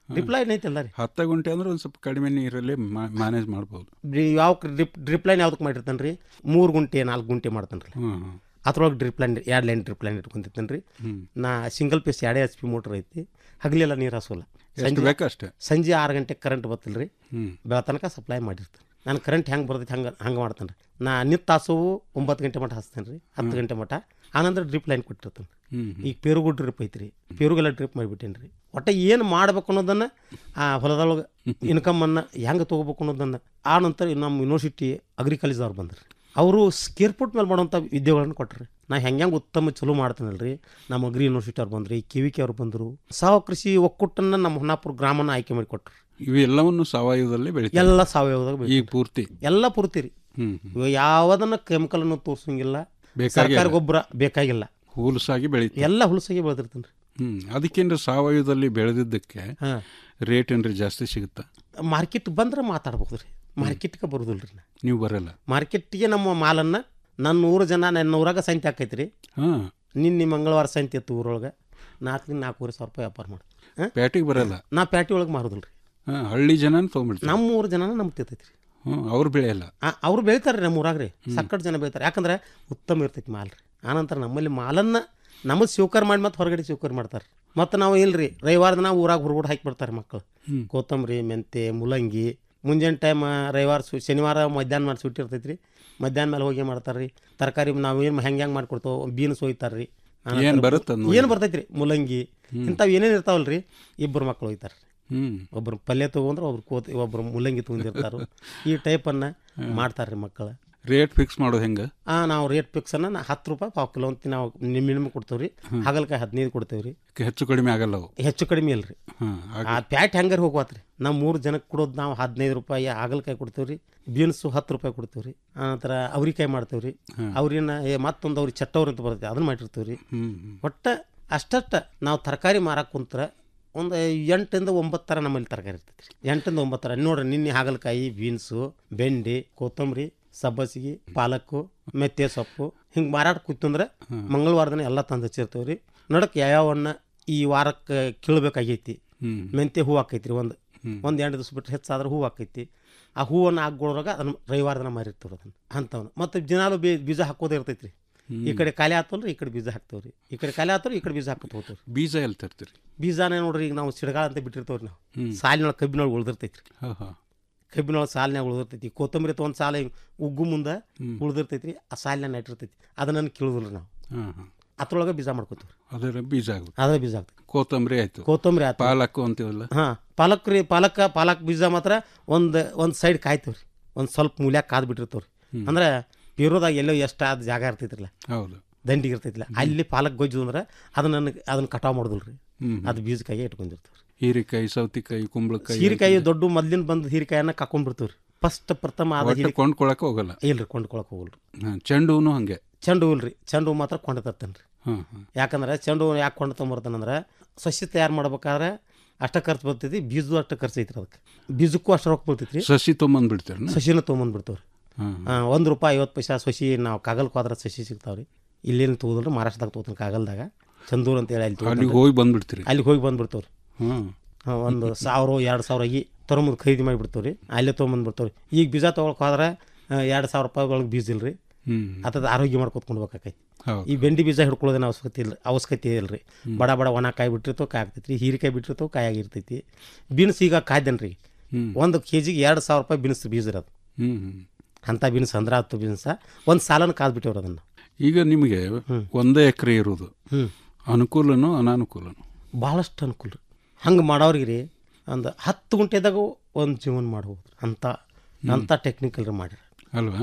ಡ್ರಿಪ್ ಲೈನ್ ಐತಲ್ಲ ರೀ ಹತ್ತ ಗುಂಟೆ ಅಂದ್ರೆ ಒಂದು ಸ್ವಲ್ಪ ಕಡಿಮೆ ನೀರಲ್ಲಿ ಮ್ಯಾನೇಜ್ ಮಾಡ್ಬೋದು ಯಾವ ಡ್ರಿಪ್ ಡ್ರಿಪ್ ಲೈನ್ ಯಾವ್ದಕ್ಕೆ ಮಾಡಿರ್ತಾನೆ ರೀ ಮೂರು ಗುಂಟೆ ನಾಲ್ಕು ಗುಂಟೆ ಮಾಡ್ತಾನೆ ರೀ ಹ್ಮ್, ಹ್ಮ್. ಅದ್ರೊಳಗೆ ಡ್ರಿಪ್ ಲೈನ್ ಎರಡು ಲೈನ್ ಡ್ರಿಪ್ ಲೈನ್ ಇಟ್ಕೊಂತಿರ್ತಾನೆ ರೀ ಹ್ಮ್. ನಾ ಸಿಂಗಲ್ ಪೀಸ್ ಎರಡೇ ಎಚ್ ಪಿ ಮೋಟ್ರ್ ಐತಿ ಹಗಲೆಲ್ಲ ನೀರು ಹಾಸೋಲ್ಲ ಎಷ್ಟು ಬೇಕೋ ಅಷ್ಟೇ. ಸಂಜೆ ಆರು ಗಂಟೆಗೆ ಕರೆಂಟ್ ಬತ್ತಿಲ್ಲ ರೀ ಹ್ಮ್. ಬೆಳತನಕ ಸಪ್ಲೈ ಮಾಡಿರ್ತಾನೆ ನಾನು ಕರೆಂಟ್ ಹೆಂಗೆ ಬರ್ತೈತೆ ಹಂಗೆ ಹಂಗೆ ಮಾಡ್ತಾನೆ ರೀ ನಾ ನಿತ್ ತಾಸು ಒಂಬತ್ತು ಗಂಟೆ ಮಟ್ಟ ಹಚ್ತೇನೆ ರೀ ಹತ್ತು ಗಂಟೆ ಮಟ್ಟ ಆನಂತರ ಡ್ರಿಪ್ ಲೈನ್ ಕೊಟ್ಟಿರ್ತಾನೆ ಹ್ಮ್, ಈಗ ಪೇರುಗೂ ಡ್ರಿಪ್ ಐತ್ರಿ ಪೇರುಗೆಲ್ಲ ಡ್ರಿಪ್ ಮಾಡಿಬಿಟ್ಟೇನೆ ರೀ ಒಟ್ಟು ಏನು ಮಾಡ್ಬೇಕು ಅನ್ನೋದನ್ನು ಆ ಹೊಲದೊಳಗೆ ಇನ್ಕಮನ್ನು ಹೆಂಗೆ ತೊಗೋಬೇಕು ಅನ್ನೋದನ್ನು ಆ ನಂತರ ನಮ್ಮ ಯೂನಿವರ್ಸಿಟಿ ಅಗ್ರಿಕಲ್ಚರ್ ಅವ್ರು ಬಂದ್ರಿ ಅವರು ಸ್ಕೇರ್ ಫುಟ್ ಮೇಲೆ ಮಾಡುವಂಥ ವಿದ್ಯೆಗಳನ್ನು ಕೊಟ್ರಿ ನಾ ಹೆಂಗೆ ಹೆಂಗೆ ಉತ್ತಮ ಚಲೋ ಮಾಡ್ತೇನಲ್ರಿ ನಮ್ಮ ಅಗ್ರಿ ಯೂನಿವರ್ಸಿಟಿ ಅವ್ರು ಬಂದ್ರಿ ಕೆ ವಿ ಕೆ ಅವ್ರು ಬಂದರು ಸಾವ ಕೃಷಿ ಒಕ್ಕೂಟನ್ನು ನಮ್ಮ ಹೊನ್ನಾಪುರ ಗ್ರಾಮನ ಆಯ್ಕೆ ಮಾಡಿ ಕೊಟ್ರು ಇವೆಲ್ಲವನ್ನು ಸಾವಯವದಲ್ಲಿ ಬೆಳಿತಾರೆ ಎಲ್ಲ ಸಾವಯವದಾಗ ಈಗ ಪೂರ್ತಿ ಎಲ್ಲ ಪೂರ್ತಿ ರೀ ಹ್ಮ್ ಇವಾಗ ಯಾವುದನ್ನ ಕೆಮಿಕಲನ್ನು ತೋರಿಸಂಗಿಲ್ಲ ಬೇಕಾಗಿಲ್ಲ. ಸರ್ಕಾರಿ ಗೊಬ್ಬರ ಬೇಕಾಗಿಲ್ಲ ಹುಲಸಾಗಿ ಬೆಳೀತಾರೆ ಎಲ್ಲ ಹುಲಸಾಗಿ ಬೆಳೆದಿರ್ತಾನೆ ರೀ ಹ್ಮ್ ಅದಕ್ಕೇನ್ರಿ ಸಾವಯವದಲ್ಲಿ ಬೆಳೆದಿದ್ದಕ್ಕೆ ಹಾ. ರೇಟ್ ಏನ್ರಿ ಜಾಸ್ತಿ ಸಿಗುತ್ತಾ ಮಾರ್ಕೆಟ್ ಬಂದ್ರೆ ಮಾತಾಡ್ಬೋದು ರೀ ಮಾರ್ಕೆಟ್ಗೆ ಬರೋದಿಲ್ಲ ರೀ ನೀವು ಬರಲ್ಲ ಮಾರ್ಕೆಟ್ಗೆ ನಮ್ಮ ಮಾಲನ್ನು ನನ್ನ ನೂರು ಜನ ನನ್ನ ಊರಾಗ ಸಂತೆ ಆಕೈತಿ ರೀ ಹಾ ನಿನ್ನೆ ಮಂಗಳವಾರ ಸಂತೆ ಇತ್ತು ಊರೊಳಗೆ ನಾಲ್ಕರಿಂದ ನಾಲ್ಕೂವರೆ ಸಾವಿರ ರೂಪಾಯಿ ವ್ಯಾಪಾರ ಮಾಡಿ ಪ್ಯಾಟಿಗೆ ಬರಲ್ಲ ನಾ ಪ್ಯಾಟಿ ಒಳಗೆ ಮಾರೋದಿಲ್ಲ ರೀ ಹಾ ಹಳ್ಳಿ ಜನ ತೊಗೊಂಬಿಡ್ತಾರೆ ನಮ್ಮ ಊರು ಜನನ ನಮ್ಗೆ ತಿರ್ತೈತಿ ರೀ ಹ್ಮ್ ಅವ್ರು ಬೆಳೆಯಲ್ಲ ಅವ್ರು ಬೆಳಿತಾರೆ ರೀ ನಮ್ಮ ಊರಾಗ ರೀ ಸಕ್ಕಟ್ ಜನ ಬೆಳಿತಾರೆ ಯಾಕಂದ್ರೆ ಉತ್ತಮ ಇರ್ತೈತಿ ಮಾಲ್ ರೀ ಆನಂತರ ನಮ್ಮಲ್ಲಿ ಮಾಲನ್ನು ನಮಗೆ ಸ್ವೀಕಾರ ಮಾಡಿ ಮತ್ತೆ ಹೊರಗಡೆ ಸ್ವೀಕಾರ ಮಾಡ್ತಾರೆ ಮತ್ತು ನಾವು ಇಲ್ರಿ ರವಿವಾರ ದಿನ ಊರಾಗ ಹೊರಗಡೆ ಹಾಕಿಬಿಡ್ತಾರೆ ಮಕ್ಕಳು ಹ್ಮ್. ಕೊತ್ತಂಬರಿ ಮೆಂತೆ ಮುಲ್ಲಂಗಿ ಮುಂಜಾನೆ ಟೈಮ್ ರವಿವಾರ ಸು ಶನಿವಾರ ಮಧ್ಯಾಹ್ನ ಮಾಡಿ ಸುಟ್ಟಿ ಇರ್ತೈತಿ ರೀ ಮಧ್ಯಾಹ್ನ ಮೇಲೆ ಹೋಗಿ ಮಾಡ್ತಾರೆ ರೀ ತರಕಾರಿ ನಾವು ಏನು ಹೆಂಗೆ ಹೆಂಗೆ ಮಾಡ್ಕೊಡ್ತೇವೆ ಬೀನ್ಸ್ ಒಯ್ತಾರೆ ರೀ ಏನ್ ಬರುತ್ತೆ ಅದ್ನ ಏನು ಬರ್ತೈತಿ ರೀ ಮುಲ್ಲಂಗಿ ಇಂಥವು ಏನೇನು ಇರ್ತಾವಲ್ಲ ರೀ ಇಬ್ಬರು ಮಕ್ಕಳು ಒಯ್ತಾರೆ ಹ್ಮ್ ಒಬ್ರು ಪಲ್ಯ ತೊಗೊಂಡ್ರೆ ಒಬ್ರು ಕೋತಿ ಒಬ್ರು ಮುಲ್ಲಂಗಿ ತೊಗೊಂಡಿರ್ತಾರೆ ಈ ಟೈಪನ್ನು ಮಾಡ್ತಾರೆ ರೀ ಮಕ್ಕಳು ರೇಟ್ ಫಿಕ್ಸ್ ಮಾಡೋದು ಹೆಂಗ ಆ ನಾವು ರೇಟ್ ಫಿಕ್ಸನ್ನು ನಾ ಹತ್ತು ರೂಪಾಯಿ ಪಾವು ಕಿಲೋ ಅಂತ ನಾವು ಮಿನಿಮಮ್ ಕೊಡ್ತೇವೆ ರೀ ಹಾಗಲ್ಕಾಯಿ ಹದಿನೈದು ಕೊಡ್ತೇವೆ ರೀ ಹೆಚ್ಚು ಕಡಿಮೆ ಆಗಲ್ಲ ಅವು ಹೆಚ್ಚು ಕಡಿಮೆ ಇಲ್ಲ ರೀ ಹ್ಮ್ ಆ ಪ್ಯಾಟ್ ಹೆಂಗಾರ ಹೋಗ್ವಾತ್ ರೀ ನಾವು ಮೂರು ಜನಕ್ಕೆ ಕೊಡೋದು ನಾವು ಹದಿನೈದು ರೂಪಾಯಿ ಹಾಗಲ್ಕಾಯಿ ಕೊಡ್ತೇವೆ ರೀ ಬೀನ್ಸು ಹತ್ತು ರೂಪಾಯಿ ಕೊಡ್ತೇವೆ ರೀ ಆನಂತರ ಅವ್ರಿಕಾಯಿ ಮಾಡ್ತೇವೆ ರೀ ಹ್ಮ್. ಅವ್ರಿನ ಏ ಮತ್ತೊಂದು ಅವ್ರಿಗೆ ಚಟ್ಟವ್ರು ಅಂತ ಬರ್ತೈತೆ ಅದನ್ನ ಮಾಡಿರ್ತೀವಿ ರೀ ಹ್ಮ್ ಒಟ್ಟು ಅಷ್ಟಷ್ಟ ನಾವು ತರಕಾರಿ ಮಾರಕ್ಕೆ ಕುಂತ್ರೆ ಒಂದು ಎಂಟರಿಂದ ಒಂಬತ್ತು ಥರ ನಮ್ಮಲ್ಲಿ ತರಕಾರಿ ಇರ್ತೈತೆ ರೀ ಎಂಟರಿಂದ ಒಂಬತ್ತು ಥರ ನೋಡ್ರಿ ನಿನ್ನೆ ಹಾಗಲಕಾಯಿ ಬೀನ್ಸು ಬೆಂಡೆ ಕೊತ್ತಂಬರಿ ಸಬ್ಬಸಿಗೆ ಪಾಲಕ್ಕು ಮೆತ್ತೆ ಸೊಪ್ಪು ಹಿಂಗೆ ಮಾರಾಟ ಕೂತಂದ್ರೆ ಮಂಗಳವಾರ ದಿನ ಎಲ್ಲ ತಂದು ಹಚ್ಚಿರ್ತೇವೆ ರೀ ನಡಕ್ಕೆ ಯಾವ್ಯಾವನ್ನ ಈ ವಾರಕ್ಕೆ ಕೀಳ್ಬೇಕಾಗೈತಿ ಹ್ಮ್. ಮೆಂತೆ ಹೂ ಆಕೈತಿ ರೀ ಒಂದು ಹ್ಮ್. ಒಂದು ಎಂಟು ದಿವಸ ಬಿಟ್ಟು ಹೆಚ್ಚಾದ್ರೆ ಹೂ ಆಕೈತಿ ಆ ಹೂವನ್ನು ಹಾಕ್ಗೊಳೋರಾಗ ಅದನ್ನು ರವಿವಾರ ದಿನ ಮಾರಿರ್ತೇವೆ ಅದನ್ನು ಅಂಥವ್ನು ಮತ್ತು ದಿನಾಲು ಬೀ ಬೀಜ ಹಾಕೋದೇ ಇರ್ತೈತಿ ರೀ ಈ ಕಡೆ ಖಾಲಿ ಆತಲ್ರಿ ಈ ಕಡೆ ಬೀಜ ಹಾಕ್ತೇವೆ ರೀ ಈ ಕಡೆ ಖಾಲಿ ಆತಲ್ರಿ ಈ ಕಡೆ ಬೀಜ ಹಾಕೋತ ಹೋಗ್ತೇವೆ ಬೀಜ ಎಲ್ಲಿ ತರ್ತೀರಿ ಬೀಜಾನೇ ನೋಡ್ರಿ ಈಗ ನಾವು ಸಿಡಗಾಳ ಅಂತ ಬಿಟ್ಟಿರ್ತೇವ್ರಿ ನಾವು ಹ್ಮ್. ಸಾಲಿನೊಳಗೆ ಕಬ್ಬಿನೊಳಗೆ ಉಳ್ದಿರ್ತೈತಿ ರೀ ಹಾ ಹಾ ಕಬ್ಬಿನೊಳಗೆ ಸಾಲಿನಾಗ ಉಳ್ದಿರ್ತೈತಿ ಕೊತ್ತಂಬರಿ ತೊಗೊಂಡು ಸಾಲ ಹಿಂಗ್ ಉಗ್ಗು ಮುಂದೆ ಹ್ಮ್. ಉಳ್ದಿರ್ತೈತಿ ರೀ ಆ ಸಾಲಿನಾಗ ನೆಟ್ಟಿರ್ತೈತಿ ಅದನ್ನ ಕೀಳುದಿಲ್ಲ ನಾವು ಹಾ ಹಾ ಅದ್ರೊಳಗೆ ಬೀಜ ಮಾಡ್ಕೋತೀವಿ ಅದರ ಬೀಜ ಆಗುತ್ತೆ ಅದೇ ಬೀಜ ಆಗ್ತದೆ ಕೊತ್ತಂಬರಿ ಆಯ್ತು ಕೊತ್ತಂಬರಿ ಆಯ್ತು ಪಾಲಕ್ಕು ಅಂತೀವಲ್ಲ ಹಾಂ ಪಾಲಕ್ ರೀ ಪಾಲಕ್ ಪಾಲಕ್ ಬೀಜ ಮಾತ್ರ ಒಂದು ಒಂದು ಸೈಡ್ ಕಾಯ್ತೇವೆ ರೀ ಒಂದು ಸ್ವಲ್ಪ ಮೂಲ್ಯಾಗ ಕಾದು ಬಿಟ್ಟಿರ್ತೇವೆ ರೀ ಅಂದ್ರೆ ಪೀರೋದಾಗ ಎಲ್ಲೋ ಎಷ್ಟು ಆದ ಜಾಗ ಇರ್ತೈತಿರಲ್ಲ ಹೌದು ದಂಡಿಗೆ ಇರ್ತೈತಿಲ್ಲ ಅಲ್ಲಿ ಪಾಲಕ್ ಗೊಜ್ಜು ಅಂದ್ರೆ ಅದನ್ನ ನನಗೆ ಅದನ್ನ ಕಟಾವು ಮಾಡೋದಿಲ್ಲ ರೀ ಹ್ಮ್. ಅದು ಬೀಜ ಕೈಗೆ ಇಟ್ಕೊಂಡಿರ್ತೀವಿ ಹೀರೆಕಾಯಿ ಸೌತಿಕಾಯಿ ಕುಂಬಳಕಾಯಿ ಹೀರಿಕಾಯಿ ದೊಡ್ಡ ಮೊದ್ಲಿನ ಬಂದು ಹೀರಿಕಾಯನ್ನ ಕಾಕೊಂಡ್ಬಿಡ್ತೀವಿ ರೀ ಫಸ್ಟ್ ಪ್ರಥಮ ಆದ ಒಟ್ಟು ಕೊಂಡ್ಕೊಳಕ್ಕೆ ಹೋಗಲ್ಲ ಇಲ್ರಿ ಕೊಂಡ್ಕೊಳಕ್ ಹೋಗಲ್ರಿ ಹಾ, ಚೆಂಡು ಹೂನು ಹಂಗೆ ಚೆಂಡು ಹೂಲ್ ರೀ ಚೆಂಡು ಹೂ ಮಾತ್ರ ಕೊಂಡು ತರ್ತೇನೆ ರೀ ಹಾಂ ಹಾಂ ಯಾಕಂದ್ರೆ ಚೆಂಡು ಹೂ ಯಾಕೆ ಕೊಂಡು ತೊಗೊಂಬರ್ತಾನಂದ್ರೆ ಸಸಿ ತಯಾರು ಮಾಡ್ಬೇಕಾದ್ರೆ ಅಷ್ಟ ಖರ್ಚು ಬರ್ತೈತಿ ಬೀಜದ್ದು ಅಷ್ಟು ಖರ್ಚು ಐತ್ರಿ ಅದಕ್ಕೆ ಬೀಜಕ್ಕೂ ಅಷ್ಟು ರೊಕ್ಕ ಬರ್ತೈತಿ ರೀ ಸಸಿ ತೊಗೊಂಬಂದ್ಬಿಡ್ತೀರ ಸಸಿನ ತೊಗೊಂಬಂದ್ಬಿಡ್ತಾವ್ರಿ ಹಾಂ ಒಂದು ರೂಪಾಯಿ ಐವತ್ತು ಪೈಸಾ ಸಸಿ ನಾವು ಕಾಗಲ್ಗೆ ಹೋದ್ರೆ ಸಸಿ ಸಿಗ್ತಾವ್ರಿ ಇಲ್ಲೇನು ತೊಗೋದಿಲ್ಲ ಮಹಾರಾಷ್ಟ್ರದಾಗ ತೊಗೋತೀನಿ ಕಾಗಲ್ದಾಗ ಚಂದೂರ್ ಅಂತ ಹೇಳಿ ಅಲ್ಲಿ ಅಲ್ಲಿಗೆ ತೊಗೊಂಡ್ ಹೋಗಿ ಬಂದ್ಬಿಡ್ತೀರಿ ಅಲ್ಲಿಗೆ ಹೋಗಿ ಬಂದ್ಬಿಡ್ತಾವ್ರಿ ಹ್ಮ್. ಹಾಂ, ಒಂದು ಸಾವಿರ ಎರಡು ಸಾವಿರ ಆಗಿ ತೊಗೊಂಬಂದು ಖರೀದಿ ಮಾಡಿಬಿಡ್ತಾವ್ರಿ ಅಲ್ಲೇ ತೊಗೊಂಬಂದ್ಬಿಡ್ತಾವ್ರಿ ಈಗ ಬೀಜ ತೊಗೊಳಕ್ ಹೋದ್ರೆ ಎರಡು ಸಾವಿರ ರೂಪಾಯಿ ಒಳಗೆ ಬೀಜ ಇಲ್ರಿ ಹ್ಮ್. ಅತದ ಆರೋಗ್ಯ ಮಾಡ್ಕೊತ್ಕೊಂಡು ಹೋಗ್ಬೇಕಾಕೈತಿ ಹೌದು. ಈ ಬೆಂಡಿ ಬೀಜ ಹಿಡ್ಕೊಳ್ಳೋದೇನು ಅವಶ್ಯಕತೆ ಇಲ್ಲ ಅವಶ್ಯಕತೆ ಇಲ್ಲ ರೀ ಬಡ ಬಡ ಒಣ ಕಾಯಿ ಬಿಟ್ಟಿರ್ತೋ ಕಾಯಿ ಆಗ್ತೈತಿ ರೀ ಹೀರಿಕಾಯಿ ಬಿಟ್ಟಿರ್ತೋ ಕಾಯಿ ಆಗಿರ್ತೈತಿ ಬೀನ್ಸ್ ಈಗ ಕಾಯ್ದೇನೆ ರೀ ಹ್ಮ್. ಒಂದು ಕೆ ಜಿಗೆ ಎರಡು ಸಾವಿರ ರೂಪಾಯಿ ಬೀನ್ಸ್ ಬೀಜ ಇರೋದು ಹ್ಮ್ ಹ್ಮ್. ಅಂಥ ಬೀನ್ಸ್ ಅಂದ್ರೆ ಹತ್ತು ಬೀನ್ಸ ಒಂದು ಸಾಲನ ಕಾದು ಬಿಟ್ಟವ್ರು ಅದನ್ನು ಈಗ ನಿಮಗೆ ಒಂದೇ ಎಕರೆ ಇರೋದು ಅನುಕೂಲನೋ ಅನಾನುಕೂಲನೋ ಭಾಳಷ್ಟು ಅನುಕೂಲ ರೀ ಹಂಗೆ ಮಾಡೋರಿಗೆ ರೀ ಒಂದು ಹತ್ತು ಗುಂಟೆದಾಗ ಒಂದು ಜೀವನ ಮಾಡ್ಬೋದು ಅಂಥ ಅಂಥ ಟೆಕ್ನಿಕಲ್ ರೀ ಮಾಡಿರಿ ಅಲ್ವಾ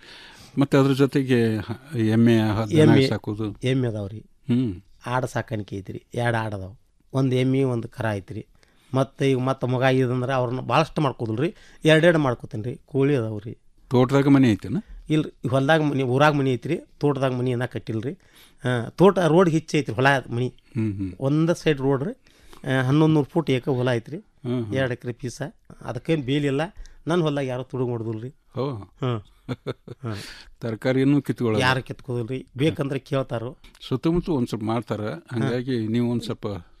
ಮತ್ತೆ ಅದ್ರ ಜೊತೆಗೆ ಹ- ಎಮ್ಮೆ ಹ- ದನ ಎಮ್ಮೆ ಸಾಕೋದು ಎಮ್ಮೆ ಅದಾವ ರೀ ಹ್ಮ್ ಆಡ ಸಾಕಾಣಿಕೆ ಐತ್ರಿ ಎರಡು ಆಡು ಅದಾವ ಒಂದು ಎಮ್ಮೆ ಒಂದು ಕರ ಐತ್ರಿ ಮತ್ತು ಈಗ ಮತ್ತೆ ಮಗ ಇದಂದ್ರೆ ಅವ್ರನ್ನ ಭಾಳಷ್ಟು ಮಾಡ್ಕೋದಿಲ್ಲ ರೀ ಎರಡೆರಡು ಮಾಡ್ಕೋತೀನಿ ರೀ ಕೋಳಿ ಅದಾವ ರೀ ತೋಟದಾಗ ಮನೆ ಐತೆನ ಇಲ್ಲ ರೀ ಹೊಲ್ದಾಗ ಮನೆ ಊರಾಗ ಮನೆ ಐತ್ರಿ ತೋಟದಾಗ ಮನೆ ಏನ ಕಟ್ಟಿಲ್ಲ ರೀ ತೋಟ ರೋಡ್ ಹಿಚ್ಚ ಐತ್ರಿ ಹೊಲ ಮನೆ ಹ್ಮ್ ಹ್ಮ್ ಒಂದು ಸೈಡ್ ರೋಡ್ ರೀ ಹನ್ನೊಂದು ನೂರು ಫೂಟ್ ಏಕ ಹೊಲ ಐತ್ರಿ ಹ್ಮ್ ಹ್ಮ್. ಎರಡು ಎಕರೆ ಪೀಸ ಅದಕ್ಕೇನು ಬೇಲಿಲ್ಲ ನನ್ನ ಹೊಲ್ದಾಗ ಯಾರು ತುಡುಗ್ ಮಾಡೋದಿಲ್ಲ ರೀ ಓ ಹ್ಮ್. ಹ್ಮ್. ತರಕಾರಿಯನ್ನು ಕಿತ್ಕೊಳ್ಳೋದು ಯಾರು ಕಿತ್ಕೋದಿಲ್ಲ ರೀ ಬೇಕಂದ್ರೆ ಕೇಳ್ತಾರೋ ಸುತ್ತಮುತ್ತ ಒಂದ್ ಸ್ವಲ್ಪ ಮಾಡ್ತಾರ ಹಂಗಾಗಿ ನೀವು ಒಂದ್ ಸ್ವಲ್ಪ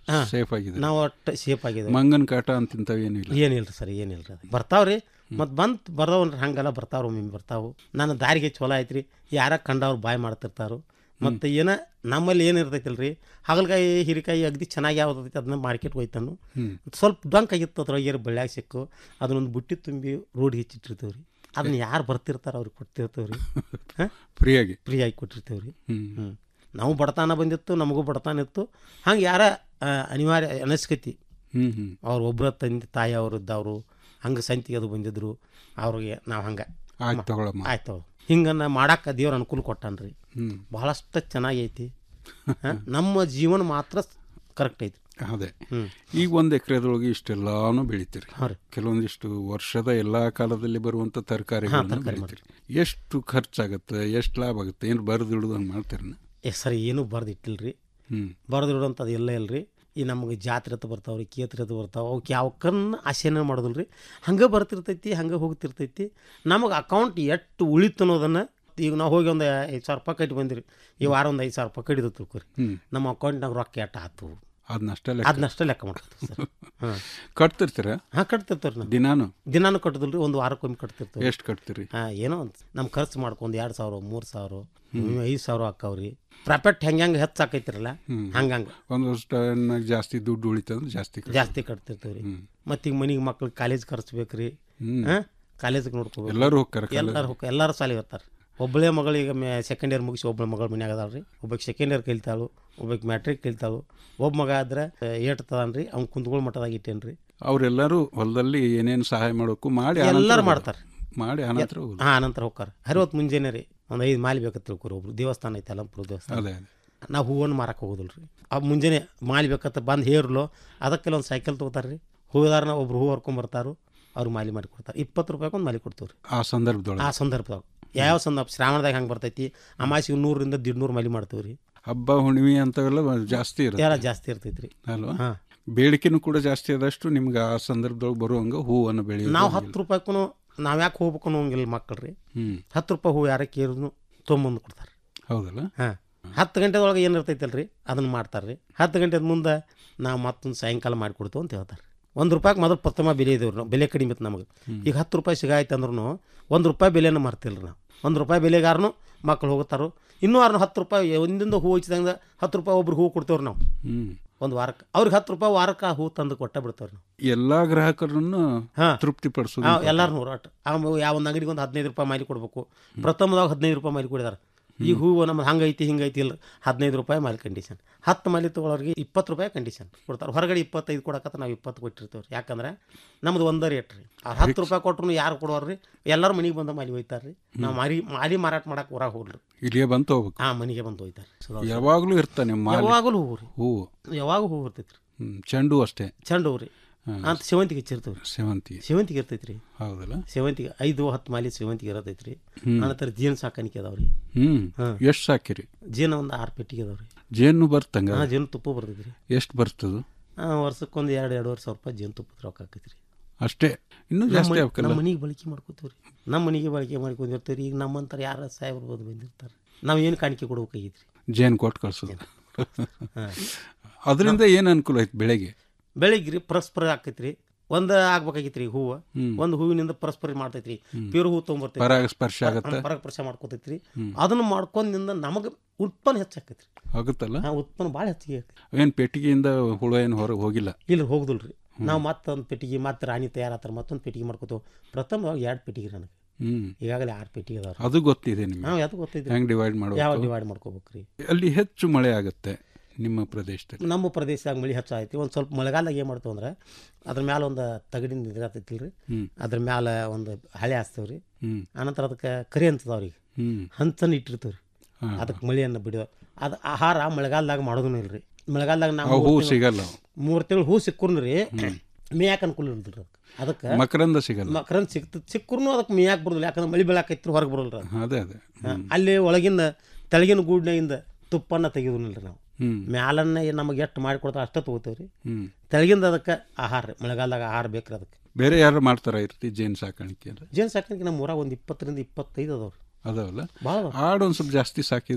ಹಾಂ ಸೇಫ್ ಆಗಿದೆ ನಾವು ಒಟ್ಟು ಸೇಫ್ ಆಗಿದೆ ಮಂಗನ ಕಾಟ ಅಂತಿಂತವ್ ಏನಿಲ್ಲ ಏನಿಲ್ಲ ರೀ ಸರ್ ಏನಿಲ್ಲ ರೀ ಬರ್ತಾವ್ರಿ ಮತ್ತು ಬಂತು ಬರ್ದವನ್ರಿ ಹಂಗೆಲ್ಲ ಬರ್ತಾವ್ರಿ ಒಮ್ಮೆ ಬರ್ತಾವು ನನ್ನ ದಾರಿಗೆ ಚಲೋ ಐತ್ರಿ ಯಾರ ಕಂಡವ್ರು ಬಾಯ್ ಮಾಡ್ತಿರ್ತಾರು ಮತ್ತು ಏನ ನಮ್ಮಲ್ಲಿ ಏನು ಇರ್ತೈತಿಲ್ಲ ರೀ ಹಾಗಲಕಾಯಿ ಹೀರಿಕಾಯಿ ಅಗದಿ ಚೆನ್ನಾಗಿ ಯಾವ್ದೈತಿ ಅದನ್ನ ಮಾರ್ಕೆಟ್ಗೆ ಹೋಯ್ತಾನು ಹ್ಮ್. ಸ್ವಲ್ಪ ಡೊಂಕ್ ಆಗಿತ್ತು ಅದ್ರೊಳಗೆ ಏರ್ ಬೆಳ್ಯಾಗ ಸಿಕ್ಕು ಅದನ್ನೊಂದು ಬುಟ್ಟಿ ತುಂಬಿ ರೋಡ್ ಹೆಚ್ಚಿಟ್ಟಿರ್ತೀವಿ ರೀ ಅದನ್ನ ಯಾರು ಬರ್ತಿರ್ತಾರ ಅವ್ರಿಗೆ ಕೊಡ್ತಿರ್ತೀವಿ ರೀ ಫ್ರೀಯಾಗಿ ಫ್ರೀಯಾಗಿ ಕೊಟ್ಟಿರ್ತೀವಿ ರೀ ಹ್ಮ್. ಹ್ಞೂ ನಾವು ಬಡತನ ಬಂದಿತ್ತು ನಮಗೂ ಬಡತನ ಇತ್ತು ಹಂಗೆ ಯಾರ ಆ, ಅನಿವಾರ್ಯ ಅನಿಸ್ಕತಿ ಹ್ಮ್ ಹ್ಮ್ ಅವ್ರು ಒಬ್ಬರ ತಂದೆ ತಾಯಿ ಅವರು ಇದ್ದವರು ಹಂಗೆ ಸಂತಿಗೆ ಅದು ಬಂದಿದ್ರು ಅವ್ರಿಗೆ ನಾವು ಹಂಗೆ ಆಯ್ತು ತಗೊಳಮ್ಮ ಆಯ್ತು ಹಿಂಗೆ ಮಾಡಕ್ಕೆ ದೇವ್ರ ಅನುಕೂಲ ಕೊಟ್ಟಾನ್ರಿ ಹ್ಮ್. ಭಾಳಷ್ಟು ಚೆನ್ನಾಗಿ ಐತಿ ಹಾ, ನಮ್ಮ ಜೀವನ ಮಾತ್ರ ಕರೆಕ್ಟ್ ಐತಿ ಅದೇ ಹ್ಮ್. ಈಗ ಒಂದು ಎಕರೆದೊಳಗೆ ಇಷ್ಟೆಲ್ಲಾನು ಬೆಳಿತೀರಿ ಹಾಂ ರೀ. ಕೆಲವೊಂದಿಷ್ಟು ವರ್ಷದ ಎಲ್ಲಾ ಕಾಲದಲ್ಲಿ ಬರುವಂತ ತರಕಾರಿಗಳನ್ನ ತರಕಾರಿ ಬೆಳಿತೀರಿ ಎಷ್ಟು ಖರ್ಚಾಗತ್ತೆ ಎಷ್ಟು ಲಾಭ ಆಗುತ್ತೆ ಏನು ಬರೆದಿಡುದು ಹಂಗೆ ಮಾಡ್ತೀರನ್ನ ಏ ಸರಿ ಏನೂ ಬರ್ದಿಟ್ಟಿಲ್ಲ ರೀ ಹ್ಮ್ ಬರೆದಿಡೋಂಥದ್ದು ಎಲ್ಲ ಇಲ್ಲ ರೀ ಈ ನಮಗೆ ಜಾತ್ರೆ ಅಂತ ಬರ್ತಾವೆ ರೀ ಕೇತ್ರೆ ಅಂತ ಬರ್ತಾವೆ ಅವಕ್ಕೆ ಯಾವಕ್ಕನ್ನ ಆಸೆನೇ ಮಾಡೋದಿಲ್ಲ ರೀ ಹಂಗೆ ಬರ್ತಿರ್ತೈತಿ ಹಂಗೆ ಹೋಗ್ತಿರ್ತೈತಿ ನಮಗೆ ಅಕೌಂಟ್ ಎಷ್ಟು ಉಳಿತು ಅನ್ನೋದನ್ನು ಈಗ ನಾವು ಹೋಗಿ ಒಂದು ಐದು ಸಾವಿರ ರೂಪಾಯಿ ಕಟ್ಟಿ ಬಂದಿರಿ ಈ ವಾರ ಒಂದು ಐದು ಸಾವಿರ ರೂಪಾಯಿ ಕಟ್ಟಿದ್ದು ತಿಳ್ಕೊರಿ ಹ್ಮ್. ನಮ್ಮ ಅಕೌಂಟ್ನಾಗ ರೊಕ್ಕ ಎಷ್ಟು ಆತು ಅದನ್ನಷ್ಟೇ ಅದನ್ನಷ್ಟೇ ಲೆಕ್ಕ ಮಾಡ್ತೀವಿ ಸರ್ ಹಾಂ ಕಟ್ತಿರ್ತೀರ ಹಾಂ ಕಟ್ತಿರ್ತೀವಿ ನಾವು ದಿನಾನು ದಿನಾನು ಕಟ್ಟದಿಲ್ಲ ರೀ ಒಂದು ವಾರಕ್ಕೊಮ್ಮೆ ಕಟ್ತಿರ್ತೀವಿ ಎಷ್ಟು ಕಟ್ತೀರಿ ಹಾಂ ಏನೋ ಒಂದು ನಮ್ಮ ಖರ್ಚು ಮಾಡ್ಕೊಂಡು ಎರಡು ಸಾವಿರ ಮೂರು ಸಾವಿರ ಐದು ಸಾವಿರ ಹಾಕಾವ್ರಿ ಪ್ರಾಫಿಟ್ ಹೆಂಗೆ ಹೆಂಗೆ ಹೆಚ್ಚು ಹಾಕೈತಿರಲ್ಲ ಹ್ಮ್. ಹಂಗಂಗೆ ಒಂದು ವರ್ಷ ಟೈಮ್ನಾಗ ಜಾಸ್ತಿ ದುಡ್ಡು ಉಳಿತಂದ್ರೆ ಜಾಸ್ತಿ ಕಟ್ತೀರಿ. ಜಾಸ್ತಿ ಕಟ್ತಿರ್ತೀವಿ ರೀ ಮತ್ತು ಈಗ ಮನೆಗೆ ಮಕ್ಳಿಗೆ ಕಾಲೇಜ್ ಖರ್ಚು ಬೇಕು ರೀ ಹ್ಮ್. ಹಾಂ ಕಾಲೇಜಿಗೆ ನೋಡ್ಕೋಬೇಕು ಎಲ್ಲರೂ ಹೋಗ್ತಾರೆ ಕಾಲೇಜ್. ಎಲ್ಲರೂ ಹೋಗ್ತಾರೆ ಎಲ್ಲರೂ ಸಾಲಿಗೆ ಇರ್ತಾರೆ ಒಬ್ಬಳೇ ಮಗಳು ಈಗ ಮೇ ಸೆಕೆಂಡ್ ಇಯರ್ ಮುಗಿಸಿ ಒಬ್ಬಳ ಮಗಳು ಮನ್ಯಾಗ ಅದಾಳ ರೀ ಒಬ್ಬಕ್ಕೆ ಸೆಕೆಂಡ್ ಇಯರ್ ಕಲಿತಾಳು ಒಬ್ಬಕ್ಕೆ ಮ್ಯಾಟ್ರಿಕ್ ಕಲಿತಾಳು ಒಬ್ಬ ಮಗ ಆದ್ರೆ ಏಟ್ ತದಾನ ರೀ ಅವ್ನು ಕುಂತ್ಕೊಳ್ಳೋ ಮಟ್ಟದಾಗ ಇಟ್ಟೇನು ರೀ ಅವರೆಲ್ಲರೂ ಹೊಲದಲ್ಲಿ ಏನೇನು ಸಹಾಯ ಮಾಡೋಕ್ಕೂ ಮಾಡಿ ಆನಂತರ ಎಲ್ಲರೂ ಹೋಗೋದು. ಮಾಡ್ತಾರೆ ಮಾಡಿ ಆನಂತರ ಹೋಗೋದು. ಹಾಂ ಅನಂತರ ಹೋಗ್ತಾರೆ ಹರಿವತ್ತು ಮುಂಜಾನೆ ರೀ ಒಂದು ಐದು ಮಾಲಿ ಬೇಕಂತ ತಿಳ್ಕೊರಿ ಒಬ್ರು ದೇವಸ್ಥಾನ ಐತೆ ಅಲಂಪುರ ದೇವಸ್ಥಾನ ಅದೇ, ಅದೇ. ನಾವು ಹೂವನ್ನು ಮಾರಕ್ಕೆ ಹೋಗೋದಿಲ್ಲ ರೀ ಆ ಮುಂಜಾನೆ ಮಾಲಿ ಬೇಕಂತ ಬಂದು ಹೇರ್ಲು ಅದಕ್ಕೆ ಒಂದು ಸೈಕಲ್ ತೊಗೋತಾರೆ ರೀ ಹೂದಾರನ ಒಬ್ರು ಹೂ ಹರ್ಕೊಂಬರ್ತಾರು ಅವ್ರು ಮಾಲಿ ಮಾಡಿ ಕೊಡ್ತಾರೆ ಇಪ್ಪತ್ತು ರೂಪಾಯಿಗೆ ಒಂದು ಮಾಲಿ ಕೊಡ್ತೀವಿ ರೀ ಆ ಸಂದರ್ಭದೊಳಗೆ ಆ ಸಂದರ್ಭದಾಗ ಯಾವ ಸಂದರ್ಭ ಶ್ರಾವಣದಾಗ ಹೆಂಗೆ ಬರ್ತೈತಿ ಅಮಾಸಿಗೆ ನೂರರಿಂದ ದಿಡ್ನೂರು ಮಾಲಿ ಮಾಡ್ತೀವಿ ರೀ ಹಬ್ಬ ಹುಣ್ಣಿಮೆ ಅಂತವೆಲ್ಲ ಜಾಸ್ತಿ ಇರುತ್ತೆ ಎಲ್ಲ ಜಾಸ್ತಿ ಇರ್ತೈತಿ ರೀ ಅಲ್ವಾ ಹಾಂ ಬೇಡಿಕೆನೂ ಕೂಡ ಜಾಸ್ತಿ ಆದಷ್ಟು ನಿಮ್ಗೆ ಆ ಸಂದರ್ಭದೊಳಗೆ ಬರುವಂಗ ಹೂವನ್ನು ಬೆಳೆಯೋದು ನಾವು ಹತ್ತು ರೂಪಾಯಿಗೂ ನಾವು ಯಾಕೆ ಹೋಗ್ಬೇಕು ಅನ್ನೋಂಗಿಲ್ಲ ಮಕ್ಕಳು ರೀ ಹ್ಮ್ ಹತ್ತು ರೂಪಾಯಿ ಹೂ ಯಾರ ಕೇರಿದ್ರು ತೊಗೊಂಬಂದು ಕೊಡ್ತಾರೆ ಹೌದಲ್ಲ ಹಾಂ ಹತ್ತು ಗಂಟೆ ಒಳಗೆ ಏನು ಇರ್ತೈತಲ್ಲ ರೀ ಅದನ್ನು ಮಾಡ್ತಾರೆ ರೀ ಹತ್ತು ಗಂಟೆ ಮುಂದೆ ನಾವು ಮತ್ತೊಂದು ಸಾಯಂಕಾಲ ಮಾಡಿಕೊಡ್ತೀವಿ ಅಂತ ಹೇಳ್ತಾರೆ ಒಂದು ರೂಪಾಯಿಗೆ ಮೊದಲು ಪ್ರಥಮ ಬೆಲೆ ಇದೇವ್ರಿ ನಾವು ಬೆಲೆ ಕಡಿಮೆ ಇತ್ತು ನಮಗೆ ಈಗ ಹತ್ತು ರೂಪಾಯಿ ಸಿಗಾಯ್ತು ಅಂದ್ರೂ ಒಂದು ರೂಪಾಯಿ ಬೆಲೆನ ಮರ್ತಿಲ್ಲ ರೀ ನಾವು ಒಂದು ರೂಪಾಯಿ ಬೆಲೆಗಾರನು ಮಕ್ಕಳು ಹೋಗ್ತಾರು ಇನ್ನೂ ಅವ್ರನ್ನ ಹತ್ತು ರೂಪಾಯಿ ಒಂದಿಂದ ಹೂ ಹಚ್ಚಿದಂಗೆ ಹತ್ತು ರೂಪಾಯಿ ಒಬ್ರು ಹೂ ಕೊಡ್ತೇವ್ರಿ ನಾವು ಹ್ಮ್ ಒಂದು ವಾರಕ್ಕೆ ಅವ್ರಿಗೆ ಹತ್ತು ರೂಪಾಯಿ ವಾರಕ್ಕೆ ಆ ಹೂ ತಂದು ಕೊಟ್ಟ ಬಿಡ್ತೇವ್ರಿ ನಾವು ಎಲ್ಲಾ ಗ್ರಾಹಕರನ್ನು ತೃಪ್ತಿ ಪಡಿಸೋದು ಹಾಂ ಎಲ್ಲರೂ ನೂರು ಒಟ್ಟು ಯಾವ ಒಂದು ಅಂಗಡಿಗೆ ಒಂದು ಹದಿನೈದು ರೂಪಾಯಿ ಮಾಲಿ ಕೊಡಬೇಕು ಪ್ರಥಮದಾಗ ಹದಿನೈದು ರೂಪಾಯಿ ಮಾಲಿ ಕೊಡಿದಾರೆ ಈ ಹೂವು ನಮ್ದು ಹಂಗೈತಿ ಹಿಂಗೈತಿ ಇಲ್ಲ ಹದಿನೈದು ರೂಪಾಯಿ ಮಾಲಿ ಕಂಡೀಷನ್ ಹತ್ತು ಮಾಲಿ ತೊಗೊಳೋರಿಗೆ ಇಪ್ಪತ್ತು ರೂಪಾಯಿ ಕಂಡೀಷನ್ ಕೊಡ್ತಾರೆ ಹೊರಗಡೆ ಇಪ್ಪತ್ತೈದು ಕೊಡಕತ್ತ ನಾವು ಇಪ್ಪತ್ತು ಕೊಟ್ಟಿರ್ತೀವಿ ರೀ ಯಾಕಂದ್ರೆ ನಮ್ದು ಒಂದೇ ರೇಟ್ ರೀ ಆ ಹತ್ತು ರೂಪಾಯಿ ಕೊಟ್ಟರು ಯಾರು ಕೊಡೋರು ರೀ ಎಲ್ಲರೂ ಮನೆಗೆ ಬಂದು ಮಾಲಿ ಒಯ್ತಾರೆ ರೀ ನಾವು ಮಾರಿ ಮಾಲಿ ಮಾರಾಟ ಮಾಡಕ್ಕೆ ಹೊರಗೆ ಹೋಗ್ಲಿ ಇಲ್ಲಿಗೆ ಬಂತು ಹೋಗ್ಬೇಕು ಹಾಂ ಮನೆಗೆ ಬಂದು ಒಯ್ತಾರೆ ಯಾವಾಗಲೂ ಇರ್ತಾನೆ ಮಾಲಿ. ಯಾವಾಗಲೂ ಹೂವು ರೀ ಹೂವು ಯಾವಾಗ ಹೂವು ಇರ್ತೈತಿ ರೀ ಹ್ಮ್ ಚೆಂಡು ಅಷ್ಟೇ ಚೆಂಡು ಹೂ ರೀ ಹಾ. ಅಂತ ಸೇವಂತಿಗೆ ಹಚ್ಚಿರ್ತೀವಿ ರೀ ಸೇವಂತಿಗೆ ಸೇವಂತಿಗೆ ಇರ್ತೈತಿ ರೀ ಹೌದಲ್ಲ ಸೇವಂತಿಗೆ ಐದು ಹತ್ತು ಮಾಲಿ ಸೇವಂತಿಗೆ ಇರತೈತಿ ರೀ ಹ್ಮ್. ಅನಂತರ ಜೇನು ಸಾಕಾಣಿಕೆ ಅದಾವ ರೀ ಹ್ಮ್ ಹಾಂ ಎಷ್ಟು ಸಾಕಿರಿ ಜೇನು ಒಂದು ಆರು ಪೆಟ್ಟಿಗೆ ಅದಾವ ರೀ ಜೇನು ಬರ್ತಂಗ ಹಾಂ ಜೇನು ತುಪ್ಪ ಬರ್ತೈತಿ ರೀ ಎಷ್ಟು ಬರ್ತದ ಹಾಂ ವರ್ಷಕ್ಕೊಂದು ಎರಡು ಎರಡುವರೆ ಸಾವಿರ ರೂಪಾಯಿ ಜೇನು ತುಪ್ಪದ ರೊಕ್ಕ ಆಕೈತಿ ರೀ ಅಷ್ಟೇ ಇನ್ನೂ ನಮ್ಮ ಜಾಸ್ತಿ ಮನೆ- ಆಗ್ಬೇಕಲ್ಲ ನಮ್ಮ ಮನೆಗೆ ಬಳಕೆ ಮಾಡ್ಕೋತೀವಿ ರೀ ನಮ್ಮ ಮನೆಗೆ ಬಳಕೆ ಮಾಡ್ಕೊಂಡಿರ್ತೀವಿ ರೀ ಈಗ ನಮ್ಮಂತರ ಯಾರ ಸಾಹೇಬ್ರು ಬಂದು ಬಂದಿರ್ತಾರೆ ನಾವು ಏನು ಕಾಣಿಕೆ ಕೊಡ್ಬೇಕಾಗಿತ್ತು ರೀ ಜೇನು ಕೊಟ್ಟು ಕಳ್ಸೋದು ಅದರಿಂದ ಏನು ಅನುಕೂಲ ಐತೆ ಬೆಳೆಗೆ ಬೆಳಿಗ್ಗೆ ರೀ ಪರಸ್ಪರ ಆಕೈತಿ ರೀ ಒಂದು ಆಗ್ಬೇಕಾಗಿತ್ತು ರೀ ಹೂವು ಹ್ಮ್. ಒಂದು ಹೂವಿನಿಂದ ಪರಸ್ಪರ ಮಾಡ್ತೈತಿ ರೀ ಹ್ಮ್. ಪ್ಯೂರ್ ಹೂ ತೊಗೊಂಬರ್ತೈತಿ ಪರಾಗಸ್ಪರ್ಶ ಆಗತ್ತೆ. ಪರಾಗಸ್ಪರ್ಶ ಮಾಡ್ಕೋತೈತಿ ರೀ ಹ್ಮ್. ಅದನ್ನು ಮಾಡ್ಕೊಂಡಿಂದ ನಮಗೆ ಉತ್ಪನ್ನ ಹೆಚ್ಚಾಕೈತಿ ರೀ ಆಗುತ್ತಲ್ಲ ಹಾಂ ಉತ್ಪನ್ನ ಭಾಳ ಹೆಚ್ಚಿಗೆ ಆಕೈತಿ ಏನು ಪೆಟ್ಟಿಗೆಯಿಂದ ಹುಳ ಏನು ಹೊರಗೆ ಹೋಗಿಲ್ಲ ಇಲ್ಲ ಹೋಗುದಿಲ್ಲ ರೀ ನಾವು ಮತ್ತೊಂದು ಪೆಟ್ಟಿಗೆ ಮತ್ತೆ ರಾಣಿ ತಯಾರಾತಾರೆ ಮತ್ತೊಂದು ಪೆಟ್ಟಿಗೆ ಮಾಡ್ಕೋತೀವಿ ಪ್ರಥಮವಾಗಿ ಎರಡು ಪೆಟ್ಟಿಗೆ ನನಗೆ ಹ್ಮ್ ಈಗಾಗಲೇ ಆರು ಪೆಟ್ಟಿಗೆ ಅದಾವ ಅದು ಗೊತ್ತಿದೆ ನಿಮಗೆ ಹಾಂ ಅದು ಗೊತ್ತೈತಿ ಹೆಂಗೆ ಡಿವೈಡ್ ಯಾವ ಮಾಡಬೇಕು ಡಿವೈಡ್ ಮಾಡ್ಕೋಬೇಕು ರೀ ಅಲ್ಲಿ ಹೆಚ್ಚು ಮಳೆ ಆಗುತ್ತೆ ನಿಮ್ಮ ಪ್ರದೇಶದಲ್ಲಿ ನಮ್ಮ ಪ್ರದೇಶದಾಗ ಮಳೆ ಹೆಚ್ಚಾಯ್ತಿ ಒಂದು ಸ್ವಲ್ಪ ಮಳೆಗಾಲದಾಗ ಏನು ಮಾಡ್ತೀವಿ ಅಂದ್ರೆ ಅದ್ರ ಮ್ಯಾಲ ಒಂದು ತಗಡಿನ ಇದಿರತೈತಿ ರೀ ಹ್ಮ್. ಅದ್ರ ಮ್ಯಾಲ ಒಂದು ಹಳೆ ಹಾಸ್ತೇವೆ ರೀ ಹ್ಮ್. ಆನಂತರ ಅದಕ್ಕೆ ಕರಿ ಅಂತದವ ರೀ ಹ್ಮ್. ಹಂಚನ್ನು ಇಟ್ಟಿರ್ತೀವಿ ರೀ ಹಾ. ಅದಕ್ಕೆ ಮಳೆಯನ್ನು ಬಿಡೋ ಅದು ಆಹಾರ ಮಳೆಗಾಲದಾಗ ಮಾಡೋದೂ ಇಲ್ಲ ರೀ ಮಳೆಗಾಲದಾಗ ನಾವು ಆ ಹೂ ಮೂರ್ ತಿಂಗ್ಳು- ಸಿಗಲ್ಲ ಅವು. ಮೂರು ತಿಂಗಳು ಹೂ ಸಿಕ್ಕರು ರೀ ಮೇಯಾಕ ಅನುಕೂಲ ಇಲ್ದಿಲ್ಲ ಅದಕ್ಕೆ ಅದಕ್ಕೆ ಮಕರಂದ ಸಿಗಲ್ಲ ಮಕರಂದ ಸಿಕ್ತ ಸಿಕ್ಕರು ಅದಕ್ಕೆ ಮೇಯಾಕ ಬರೋದಿಲ್ಲ ಯಾಕಂದ್ರೆ ಮಳೆ ಬೆಳಕೈತ್ರಿ ಹೊರಗೆ ಬರೋಲ್ಲ ರೀ ಅದೇ ಅದೇ ಹಾ, ಅಲ್ಲಿ ಒಳಗಿಂದ ತೆಳಗಿನ ಗೂಡ್ನಾಗಿಂದ ತುಪ್ಪನ್ನ ತೆಗೆಯೋದಿಲ್ಲ ರೀ ನಾವು ಹ್ಮ್. ಮ್ಯಾಲನ್ನ ಏನ್ ನಮಗೆ ಎಷ್ಟು ಮಾಡಿಕೊಡ್ತಾರೆ ಅಷ್ಟೇ ತೊಗೋತೀವಿ ರೀ ಹ್ಮ್. ತೆಳಗಿಂದ ಅದಕ್ಕೆ ಆಹಾರ ರೀ ಮಳೆಗಾಲದಾಗ ಆಹಾರ ಬೇಕ್ರಿ ಅದಕ್ಕೆ ಬೇರೆ ಯಾರು ಮಾಡ್ತಾರ ಇರ್ತಿ ಜೇನು ಸಾಕಾಣಿಕೆ ಅಂದ್ರೆ ಜೇನು ಸಾಕಾಣಿಕೆ ನಮ್ಮ ಊರಾಗ ಒಂದು ಇಪ್ಪತ್ತರಿಂದ ಇಪ್ಪತ್ತೈದು ಅದಾವ್ರಿ ಅದಾವಲ್ಲ ಭಾಳ ಆಡು ಒಂದು ಸ್ವಲ್ಪ ಜಾಸ್ತಿ ಸಾಕಿದ್ರೆ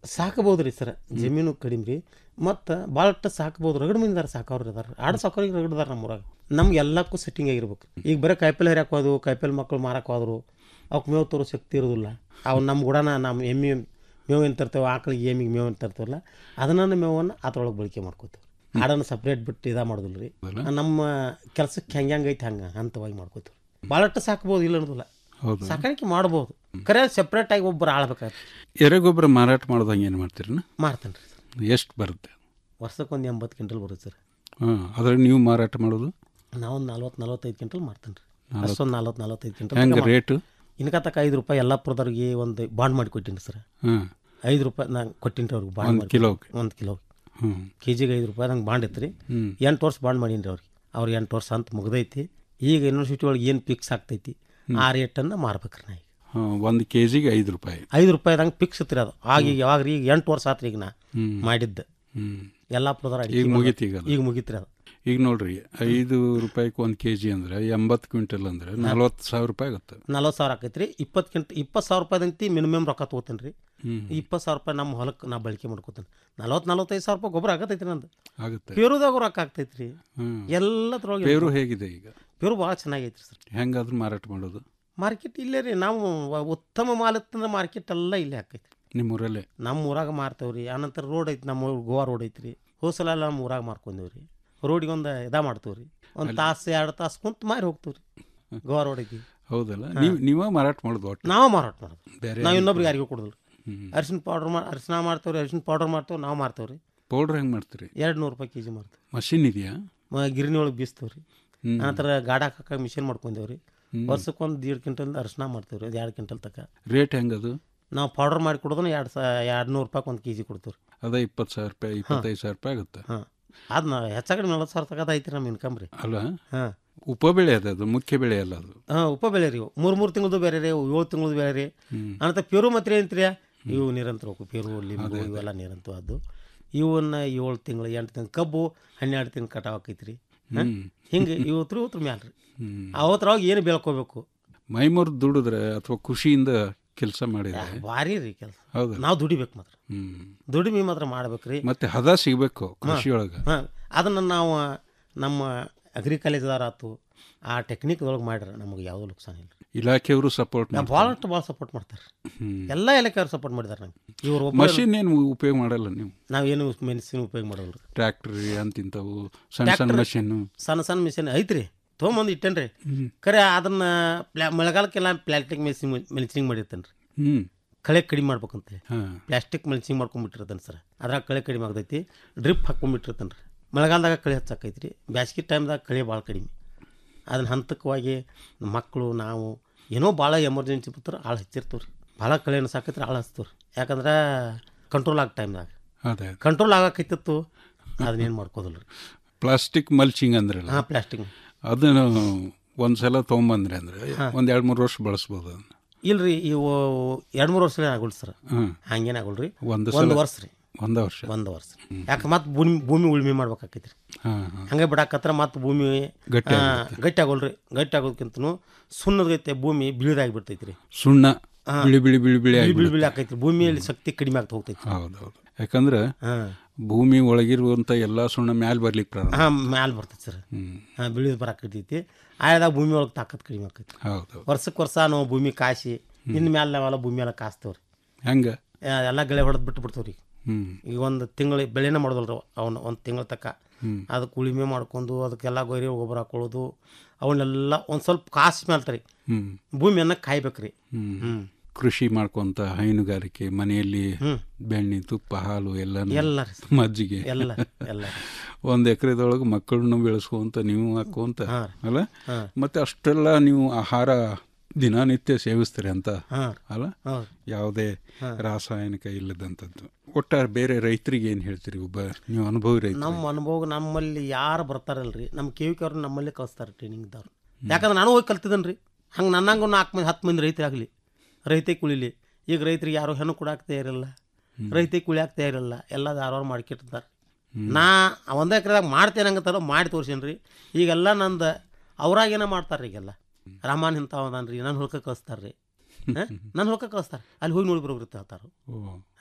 ಸಾಕಬಹುದು ರೀ ಸರ್ ಜಮೀನು ಕಡಿಮೆ ರೀ ಮತ್ತು ಭಾಳಷ್ಟು ಸಾಕ್ಬೋದು ರಗಡ್ ಮಂದಿದಾರ ಸಾಕವ್ರು ಇದಾರೆ ಆಡು ಸಾಕೋರಿಗೆ ರಗಡ್ದಾರ ನಮ್ಮೂರಾಗ ನಮ್ಗೆ ಎಲ್ಲಕ್ಕೂ ಸೆಟ್ಟಿಂಗ್ ಆಗಿರ್ಬೇಕು ಈಗ ಬರೀ ಕಾಯಿಪಲ್ಲೆ ಹರಿಯಕ್ಕೆ ಹೋದ್ವು ಕಾಯಿಪಲ್ಲೆ ಮಕ್ಕಳು ಮಾರಕ್ಕೆ ಹೋದ್ರು ಅವಕ್ಕೆ ಮೇವು ತರೋ ಶಕ್ತಿ ಇರೋದಿಲ್ಲ ಅವು ನಮ್ಮ ಗುಡನ ನಮ್ಮ ಎಮ್ಮೆ ಮೇವು ಏನು ತರ್ತೇವೆ ಆಕಳಿಗೆ ಎಮ್ಮಿಗೆ ಮೇವು ಏನು ತರ್ತೇವಲ್ಲ ಅದನ್ನ ಮೇವನ್ನು ಅದ್ರೊಳಗೆ ಬಳಕೆ ಮಾಡ್ಕೋತೇವೆ ಆಡನ್ನು ಸಪ್ರೇಟ್ ಬಿಟ್ಟು ಇದಾ ಮಾಡೋದಿಲ್ಲ ರೀ ನಮ್ಮ ಕೆಲಸಕ್ಕೆ ಹೆಂಗೆ ಹೆಂಗೆ ಐತೆ ಹಂಗೆ ಹಂತವಾಗಿ ಮಾಡ್ಕೋತೀವಿ ಭಾಳಷ್ಟು ಸಾಕ್ಬೋದು ಇಲ್ಲ ಅನ್ನೋದಿಲ್ಲ ಹೌದು. ಸಾಕಾಣಿಕೆ ಮಾಡ್ಬೋದು ಖರೆ ಸಪ್ರೇಟ್ ಆಗಿ ಒಬ್ಬರು ಆಳ್ಬೇಕಾಗ್ತದೆ ಎರೆಗೊಬ್ಬರ ಮಾರಾಟ ಮಾಡ್ದಂಗೆ ಏನು ಮಾಡ್ತೀರಿ ಮಾಡ್ತೇನೆ ರೀ ಎಷ್ಟು ಬರುತ್ತೆ ವರ್ಷಕ್ಕೆ ಒಂದು ಎಂಬತ್ತು ಕ್ವಿಂಟಲ್ ಬರುತ್ತೆ ಸರ್ ಹಾಂ ಅದ್ರಾಗ ನೀವು ಮಾರಾಟ ಮಾಡೋದು ನಾವೊಂದು ನಲ್ವತ್ತು ನಲ್ವತ್ತೈದು ಕ್ವಿಂಟಲ್ ಮಾಡ್ತೇನೆ ರೀ ನಲ್ವತ್ತು- ಅಷ್ಟೊಂದು ನಲ್ವತ್ತು ನಲ್ವತ್ತೈದು ಕ್ವಿಂಟಲ್ ಹೆಂಗೆ ತನಕ ಮಾಡ್- ರೇಟು? ಇನ್ಕ ತಕ್ಕ ಐದು ರೂಪಾಯಿ ಎಲ್ಲಪ್ಪರದವ್ರಿಗೆ ಒಂದು ಬಾಂಡ್ ಮಾಡಿ ಕೊಟ್ಟಿನಿ ಸರ್ ಹಾಂ. ಐದು ರೂಪಾಯಿ ನಾನು ಕೊಟ್ಟಿನಿ ರೀ ಅವ್ರಿಗೆ ಬಾಂಡ್ ಒಂದ್ ಮಾಡಿ ಕಿಲೋಗೆ? ಒಂದು ಕಿಲೋ ಹ್ಮ್. ಕೆ ಜಿಗೆ ಐದು ರೂಪಾಯಿ ನಂಗೆ ಬಾಂಡ್ ಇತ್ತು ರೀ ಹ್ಮ್. ಎಂಟು ವರ್ಷ ಬಾಂಡ್ ಮಾಡೀನಿ ರೀ ಅವ್ರಿಗೆ ಅವ್ರಿಗೆ ಎಂಟು ವರ್ಷ ಅಂತ ಮುಗ್ದೈತಿ ಈಗ ಯೂನಿವರ್ಸಿಟಿ ಒಳಗೆ ಏನು ಫಿಕ್ಸ್ ಆಗ್ತೈತಿ ಆ ರೇಟನ್ನು ಮಾರ್ಬೇಕ್ರಿ ನಾ ಈಗ ಹಾಂ ಒಂದು ಕೆ ಜಿಗೆ ಐದು ರೂಪಾಯಿ ಐದು ರೂಪಾಯಿದಂಗೆ ಫಿಕ್ಸ್ ಇತ್ತು ರೀ ಅದು ಆಗ ಈಗ ಯಾವಾಗ ರೀ ಈಗ ಎಂಟು ವರ್ಷ ಆತ್ರಿ ಈಗ ನಾ ಹ್ಮ್. ಮಾಡಿದ್ದು ಹ್ಮ್. ಎಲ್ಲ ಪ್ರದಾರ ಈಗ ಮುಗೀತು ಈಗ ಅದು. ಈಗ ಮುಗೀತು ರೀ ಅದು ಈಗ ನೋಡ್ರಿ ಐದು ರೂಪಾಯಿಗೆ ಒಂದು ಕೆ ಜಿ ಅಂದ್ರೆ ಎಂಬತ್ತು ಕ್ವಿಂಟಲ್ ಅಂದ್ರೆ ನಲ್ವತ್ತು ಸಾವಿರ ರೂಪಾಯಿ ಆಗುತ್ತೆ ನಲ್ವತ್ತು ಸಾವಿರ ಆಕೈತೆ ರೀ ಇಪ್ಪತ್ತು ಕ್ವಿಂಟ ಇಪ್ಪತ್ತು ಸಾವಿರ ರೂಪಾಯಿದಂತಿ ಮಿನಿಮಮ್ ರೊಕ್ಕ ತೊಗೋತೇನೆ ರೀ ಹ್ಮ್. ಇಪ್ಪತ್ತು ಸಾವಿರ ರೂಪಾಯಿ ನಮ್ಮ ಹೊಲಕ್ಕೆ ನಾ ಬಳಕೆ ಮಾಡ್ಕೋತೇನೆ ನಲ್ವತ್ತು ನಲ್ವತ್ತೈದು ಸಾವಿರ ರೂಪಾಯಿ ಗೊಬ್ಬರ ಆಗತೈತಿ ನಂದು ಆಗುತ್ತೆ ಪೇರುದಾಗ ರೊಕ್ಕ ಆಗ್ತೈತಿ ರೀ ಹ್ಮ್. ಎಲ್ಲದ್ರೊಳಗೆ ಪೇರು ಹೇಗಿದೆ ಈಗ ಪೇರು ಭಾಳ ಚೆನ್ನಾಗೈತಿ ಸರ್ ಹೆಂಗಾದ್ರೂ ಮಾರಾಟ ಮಾಡೋದು ಮಾರ್ಕೆಟ್ ಇಲ್ಲೇ ರೀ ನಾವು ವ- ಉತ್ತಮ ಮಾಲ್ ಇತ್ತಂದ್ರೆ ಮಾರ್ಕೆಟ್ ಎಲ್ಲ ಇಲ್ಲೇ ಆಕೈತಿ ನಿಮ್ಮೂರಲ್ಲೇ ನಮ್ಮ ಊರಾಗ ಮಾರ್ತೇವೆ ರೀ ಆನಂತರ ರೋಡ್ ಐತಿ ನಮ್ಮ ಊರ್ ಗೋವಾ ರೋಡ್ ಐತಿ ರೀ ಹೋಸಲ ಎಲ್ಲ ನಮ್ಮ ಊರಾಗ ಮಾರ್ಕೊಂಡೇವು ರೀ ರೋಡಿಗೆ ಒಂದು ಇದಾ ಮಾಡ್ತೇವೆ ರೀ ಒಂದು ತಾಸು ಎರಡು ತಾಸು ಕುಂತು ಮಾರಿ ಹೋಗ್ತೀವಿ ರೀ ಗೋವಾ ರೋಡ್ ಐತಿ ಹೌದಲ್ಲ ಹಾ. ನೀವು ನೀವೇ ಮಾರಾಟ ಮಾಡೋದು ಒಟ್ಟು ನಾವು ಮಾರಾಟ ಮಾಡೋದು ಬೇರೆ ನಾವು ಇನ್ನೊಬ್ರಿಗೆ ಯಾರಿಗೂ ಕೊಡೋದಿಲ್ಲ ಹ್ಮ್. ಅರಿಶಿನ ಪೌಡ್ರ್ ಮಾ ಅರಿಶಿನ ಮಾಡ್ತೇವೆ ರೀ ಅರಿಶಿನ ಪೌಡರ್ ಮಾಡ್ತೇವೆ ನಾವು ಮಾರ್ತೇವೆ ರೀ ಪೌಡ್ರ್ ಹೆಂಗೆ ಮಾಡ್ತೀರಿ ಎರಡು ನೂರು ರೂಪಾಯಿ ಕೆ ಜಿ ಮಾರ್ತೇವೆ ಮಷಿನ್ ಇದೆಯಾ ಮ ಗಿರಣಿ ಒಳಗೆ ಬೀಸ್ತೇವೆ ರೀ ಹ್ಮ್. ಆನಂತರ ಗಾಡ ಹಾಕಕ್ಕೆ ಮಿಷನ್ ಮಾಡ್ಕೊಂಡೇವೆ ರೀ ಹ್ಮ್. ವರ್ಷಕ್ಕೆ ಒಂದು ದೀಡ್ ಕ್ವಿಂಟಲ್ ಅರಿಶಿನ ಮಾಡ್ತೇವೆ ರೀ ಎರಡು ಕ್ವಿಂಟಲ್ ತನಕ ರೇಟ್ ಹೆಂಗದು ನಾವು ಪೌಡರ್ ಮಾಡಿ ಕೊಡೋದನ್ನ ಎರಡು ಸಾ ಎರಡು ನೂರು ರೂಪಾಯಿ ಒಂದು ಕೆ ಜಿ ಕೊಡ್ತೀವಿ ರೀ ಅದ ಇಪ್ಪತ್ತು ಸಾವಿರ ರೂಪಾಯಿ ಇಪ್ಪತ್ತೈದು ಸಾವಿರ ರೂಪಾಯಿ ಆಗುತ್ತೆ ಹಾಂ ಅದನ್ನ ಹೆಚ್ಚಾಗಿ ನಲ್ವತ್ತು ಸಾವಿರ ತಗದ ಐತಿ ನಮ್ಮ ಇನ್ಕಮ್ ರೀ ಅಲ್ಲ ಹಾಂ ಉಪಬೆಳೆ ಅದ ಅದು ಮುಖ್ಯ ಬೆಳೆ ಅಲ್ಲ ಅದು ಹಾಂ ಉಪ ಬೆಳೆ ರೀ ಮೂರು ಮೂರು ತಿಂಗಳದು ಬೇರೆ ರೀ ಏಳು ತಿಂಗಳದು ಬೇರೆ ರೀ ಹ್ಮ್. ಅನಂತರ ಪೇರು ಮಾತ್ರ ಏನಂತೀರಿ ಇವು ನಿರಂತರ ಹೋಗು ಪೇರು ಲಿಂಬು ಇವೆಲ್ಲ ನಿರಂತರ ಅದು ಇವನ್ನ ಏಳು ತಿಂಗಳು ಎಂಟು ತಿಂಗಳು ಕಬ್ಬು ಹನ್ನೆರಡು ತಿಂಗಳು ಕಟಾವ್ ಆಕೈತಿ ರೀ ಹ್ಮ್. ಹಿಂಗೆ ಇವತ್ತರ ಇವತ್ತರ ಮ್ಯಾಲ ರೀ ಹ್ಮ್. ಅವತ್ತರೊಳಗೆ ಏನು ಬೆಳ್ಕೋಬೇಕು ಮೈ ಮುರಿದು ದುಡಿದ್ರೆ ಅಥವಾ ಖುಷಿಯಿಂದ ಕೆಲಸ ಮಾಡಿದ್ರೆ ಭಾರಿ ರೀ ಕೆಲಸ ಹೌದಾ ನಾವು ದುಡಿಬೇಕು ಮಾತ್ರ ಹ್ಮ್ ದುಡಿಮೆ ಮಾತ್ರ ಮಾಡ್ಬೇಕು ರೀ ಮತ್ತೆ ಹದ ಸಿಗಬೇಕು ಕೃಷಿಯೊಳಗೆ ಹಾಂ ಅದನ್ನು ನಾವು ನಮ್ಮ ಅಗ್ರಿ ಕಾಲೇಜ್ದಾರ ಆತು ಆ ಟೆಕ್ನಿಕ್ದೊಳಗೆ ಮಾಡ್ರೆ ನಮಗೆ ಯಾವುದೂ ನುಕ್ಸಾನ ಇಲ್ಲ ಇಲಾಖೆಯವರು ಸಪೋರ್ಟ್ ಭಾಳಷ್ಟು ಭಾಳ ಸಪೋರ್ಟ್ ಮಾಡ್ತಾರೆ ಹ್ಮ್. ಎಲ್ಲ ಇಲಾಖೆಯವ್ರು ಸಪೋರ್ಟ್ ಮಾಡಿದ್ದಾರೆ ನಂಗೆ ಇವರು ಮಷಿನ್ ಏನು ಉಪಯೋಗ ಮಾಡಲ್ಲ ನೀವು ನಾವೇನು ಮೆಣಸಿನ ಉಪಯೋಗ ಮಾಡೋಲ್ಲ ರೀ ಟ್ರ್ಯಾಕ್ಟ್ರಿ ಅಂತಿಂತವು ಸಣ್ಣ ಸಣ್ಣ ಮಷಿನ್ನು ಸಣ್ಣ ಸಣ್ಣ ಮಿಷನ್ ಐತ್ರಿ ತೊಗೊಂಬಂದು ಇಟ್ಟೇನ್ರಿ ಖರೆ ಅದನ್ನ ಪ್ಲಾ ಮಳೆಗಾಲಕ್ಕೆಲ್ಲ ಪ್ಲಾಸ್ಟಿಕ್ ಮೆಣಸಿನ ಮೆಣಸಿಂಗ್ ಮಾಡಿರ್ತೇನೆ ರೀ ಹ್ಮ್ ಕಳೆ ಕಡಿಮೆ ಮಾಡ್ಬೇಕಂತ ಹಾಂ ಪ್ಲಾಸ್ಟಿಕ್ ಮೆಣಸಿಂಗ್ ಮಾಡ್ಕೊಂಡ್ಬಿಟ್ಟಿರ್ತೇನೆ ಸರ್ ಅದ್ರಾಗ ಕಳೆ ಕಡಿಮೆ ಆಗ್ತೈತಿ ಡ್ರಿಪ್ ಹಾಕ್ಕೊಂಡ್ಬಿಟ್ಟಿರ್ತೇನೆ ರೀ ಮಳೆಗಾಲದಾಗ ಕಳೆ ಹಚ್ಚಾಕೈತಿ ರೀ ಬ್ಯಾಸ್ಗೆ ಟೈಮ್ದಾಗ ಕಳೆ ಭಾಳ ಕಡಿಮೆ ಅದನ್ನ ಹಂತಕವಾಗಿ ಮಕ್ಕಳು ನಾವು ಏನೋ ಭಾಳ ಎಮರ್ಜೆನ್ಸಿ ಬಿತ್ತರ ಆಳು ಹಚ್ಚಿರ್ತೀವಿ ರೀ ಭಾಳ ಕಳೆಯನ್ನು ಸಾಕೈತ್ರಿ ಆಳು ಹಚ್ತೀವಿ ರೀ ಯಾಕಂದ್ರೆ ಕಂಟ್ರೋಲ್ ಆಗ ಟೈಮ್ದಾಗ ಅದೇ ಕಂಟ್ರೋಲ್ ಆಗಕೈತಿತ್ತು ಅದನ್ನೇನು ಮಾಡ್ಕೋದಿಲ್ಲ ರೀ ಪ್ಲಾಸ್ಟಿಕ್ ಮಲ್ಚಿಂಗ್ ಅಂದ್ರಲ್ಲ ಹಾಂ ಪ್ಲಾಸ್ಟಿಕ್ ಅದನ್ನು ಒಂದ್ಸಲ ತೊಗೊಂಬಂದ್ರೆ ಅಂದ್ರೆ ಒಂದು ಎರಡು ಮೂರು ವರ್ಷ ಬಳಸ್ಬೋದು ಅದನ್ನ ಇಲ್ರಿ ಇವು ಎರಡು ಮೂರು ವರ್ಷ ಆಗೋಲ್ ಸರ್ ಹ್ಮ್. ಹಂಗೇನು ಆಗೋಲ್ರಿ ಒಂದು ಒಂದು ಸಲ- ವರ್ಷ ರೀ ಒಂದು ವರ್ಷ ಒಂದು ವರ್ಷ ಯಾಕೆ ಮತ್ತೆ ಭೂಮಿ ಭೂಮಿ ಉಳುಮೆ ಮಾಡ್ಬೇಕಾಕೈತಿ ರೀ ಹಾಂ ಹಾಂ ಹಂಗೆ ಬಿಡಾಕತ್ರ ಮತ್ತೆ ಭೂಮಿ ಗಟ್ಟಿ ಆ, ಆಗ್ಬಿಡುತ್ತೆ. ಗಟ್ಟಿ ಆಗೋಲ್ರಿ ಗಟ್ಟಿ ಆಗೋದಕ್ಕಿಂತನೂ ಸುಣ್ಣದೈತೆ ಭೂಮಿ ಬಿಳಿದಾಗಿ ಬಿಡ್ತೈತಿ ರೀ ಸುಣ್ಣ ಹಾ. ಬಿಳಿ ಬಿಳಿ ಬಿಳಿ ಬಿಳಿ ಬಿಳಿ ಬಿಳಿ ಆಗಿಬಿಡುತ್ತೆ. ಬಿಳಿ ಆಕೈತಿ ಭೂಮಿಯಲ್ಲಿ ಶಕ್ತಿ ಕಡಿಮೆ ಆಗ್ತಾ ಹೋಗ್ತೈತಿ ಹೌದೌದು ಯಾಕಂದ್ರೆ ಹಾಂ ಭೂಮಿ ಒಳಗಿರುವಂಥ ಎಲ್ಲ ಸುಣ್ಣ ಮ್ಯಾಲ್ ಬರ್ಲಿಕ್ಕೆ ಪ್ರಾರಂಭ ಹಾಂ ಮ್ಯಾಲೆ ಬರ್ತೈತಿ ಸರ್ ಹ್ಮ್. ಹಾಂ ಬಿಳಿದು ಬರಾಕೈತಿ ಆಯದಾಗ ಭೂಮಿ ಒಳಗೆ ತಾಕತ್ ಕಡಿಮೆ ಆಕೈತಿ ಹೌದು ವರ್ಷಕ್ಕೆ ವರ್ಷ ನಾವು ಭೂಮಿ ಕಾಸಿ ಇನ್ನು ಮ್ಯಾಲೆ ನಾವೆಲ್ಲ ಭೂಮಿ ಎಲ್ಲ ಕಾಸ್ತೇವೆ ರೀ ಹೆಂಗೆ ಎಲ್ಲ ಗಳೆ ಹೊಡೆದು ಬಿಟ್ಟು ಬಿಡ್ತೀವಿ ರೀ ಹ್ಮ್ ಈಗ ಒಂದು ತಿಂಗಳು ಬೆಳೆನೇ ಮಾಡೋದಲ್ರಿ ಅವನ್ನ ಒಂದು ತಿಂಗಳ ತಕ್ಕ ಹ್ಮ್. ಅದಕ್ಕೆ ಉಳಿಮೆ ಮಾಡ್ಕೊಂಡು ಅದಕ್ಕೆಲ್ಲ ಗೊಯ್ರಿ ಗೊಬ್ಬರ ಹಾಕೊಳ್ಳೋದು ಅವನ್ನೆಲ್ಲ ಒಂದು ಸ್ವಲ್ಪ ಕಾಸು ಮೇಲ್ತಾರೆ ಹ್ಮ್ ಭೂಮಿಯನ್ನು ಕಾಯ್ಬೇಕು ರೀ ಹ್ಮ್. ಹ್ಮ್. ಕೃಷಿ ಮಾಡ್ಕೊಂತ ಹೈನುಗಾರಿಕೆ ಮನೆಯಲ್ಲಿ ಬೆಣ್ಣೆ ತುಪ್ಪ ಹಾಲು ಎಲ್ಲ ಎಲ್ಲ ರೀ. ಮಜ್ಜಿಗೆ ಎಲ್ಲ, ಎಲ್ಲ. ಒಂದು ಎಕರೆದೊಳಗೆ ಮಕ್ಕಳನ್ನು ಬೆಳೆಸ್ಕೊಂತ ನೀವು ಹಾಕೋಂತ ಹಾ. ಅಲ್ಲ ಹಾ. ಮತ್ತೆ ಅಷ್ಟೆಲ್ಲ ನೀವು ಆಹಾರ ದಿನನಿತ್ಯ ಸೇವಿಸ್ತೀರಿ ಅಂತ ಹಾ. ಅಲ್ಲ ಹೌದು. ಯಾವುದೇ ಹಾ. ರಾಸಾಯನಿಕ ಇಲ್ಲದಂಥದ್ದು ಒಟ್ಟಾರೆ ಬೇರೆ ರೈತರಿಗೆ ಏನು ಹೇಳ್ತೀರಿ ಒಬ್ಬ ನೀವು ಅನುಭವಿ ರೈತ ನಮ್ಮ ಅನುಭವ ನಮ್ಮಲ್ಲಿ ಯಾರು ಬರ್ತಾರಲ್ರಿ ನಮ್ಮ ಕೆ ಅವ್ರು ನಮ್ಮಲ್ಲಿ ಕಳಿಸ್ತಾರೆ ಟ್ರೈನಿಂಗ್ದವ್ರು ಯಾಕಂದ್ರೆ ನಾನು ಹೋಗಿ ಕಲ್ತಿದ್ದೇನೆ ರೀ ಹಂಗೆ ನನ್ನಂಗೆ ನಾಲ್ಕು ಮಂದಿ ಹತ್ತು ಮಂದಿ ರೈತರಾಗಲಿ ರೈತೆ ಕುಳಿಲಿ ಈಗ ರೈತರಿಗೆ ಯಾರು ಹೆಣ್ಣು ಕೊಡಾಕ್ ತಯಾರಿಲ್ಲ ರೈತೆ ಕುಳಿಯಾಕ ತಯಾರಿಲ್ಲ ಎಲ್ಲ ಧಾರವಾಡ ಮಾಡ್ಕಿಟ್ಟಿರ್ತಾರೆ ನಾ ಒಂದೇ ಎಕರೆದಾಗ ಮಾಡ್ತೇನೆ ಹಂಗತ್ತಾರ ಮಾಡಿ ತೋರ್ಸೇನಿ ರೀ ಈಗೆಲ್ಲ ನಂದು ಅವ್ರಾಗೇನ ಮಾಡ್ತಾರೆ ಈಗೆಲ್ಲ ರಾಮಾನ್ ಇಂಥವ ಅದಾನ ರೀ ನನ್ನ ಹೊಲಕ್ಕೆ ಕಳಿಸ್ತಾರೆ ರೀ ನನ್ನ ಹೊಲಕ್ಕೆ ಕಳಿಸ್ತಾರೆ ಅಲ್ಲಿ ಹೋಗಿ ನೋಡಿ ಬರೋಗ್ರಿ ಹೇಳ್ತಾರೆ ಓ ಹಾಂ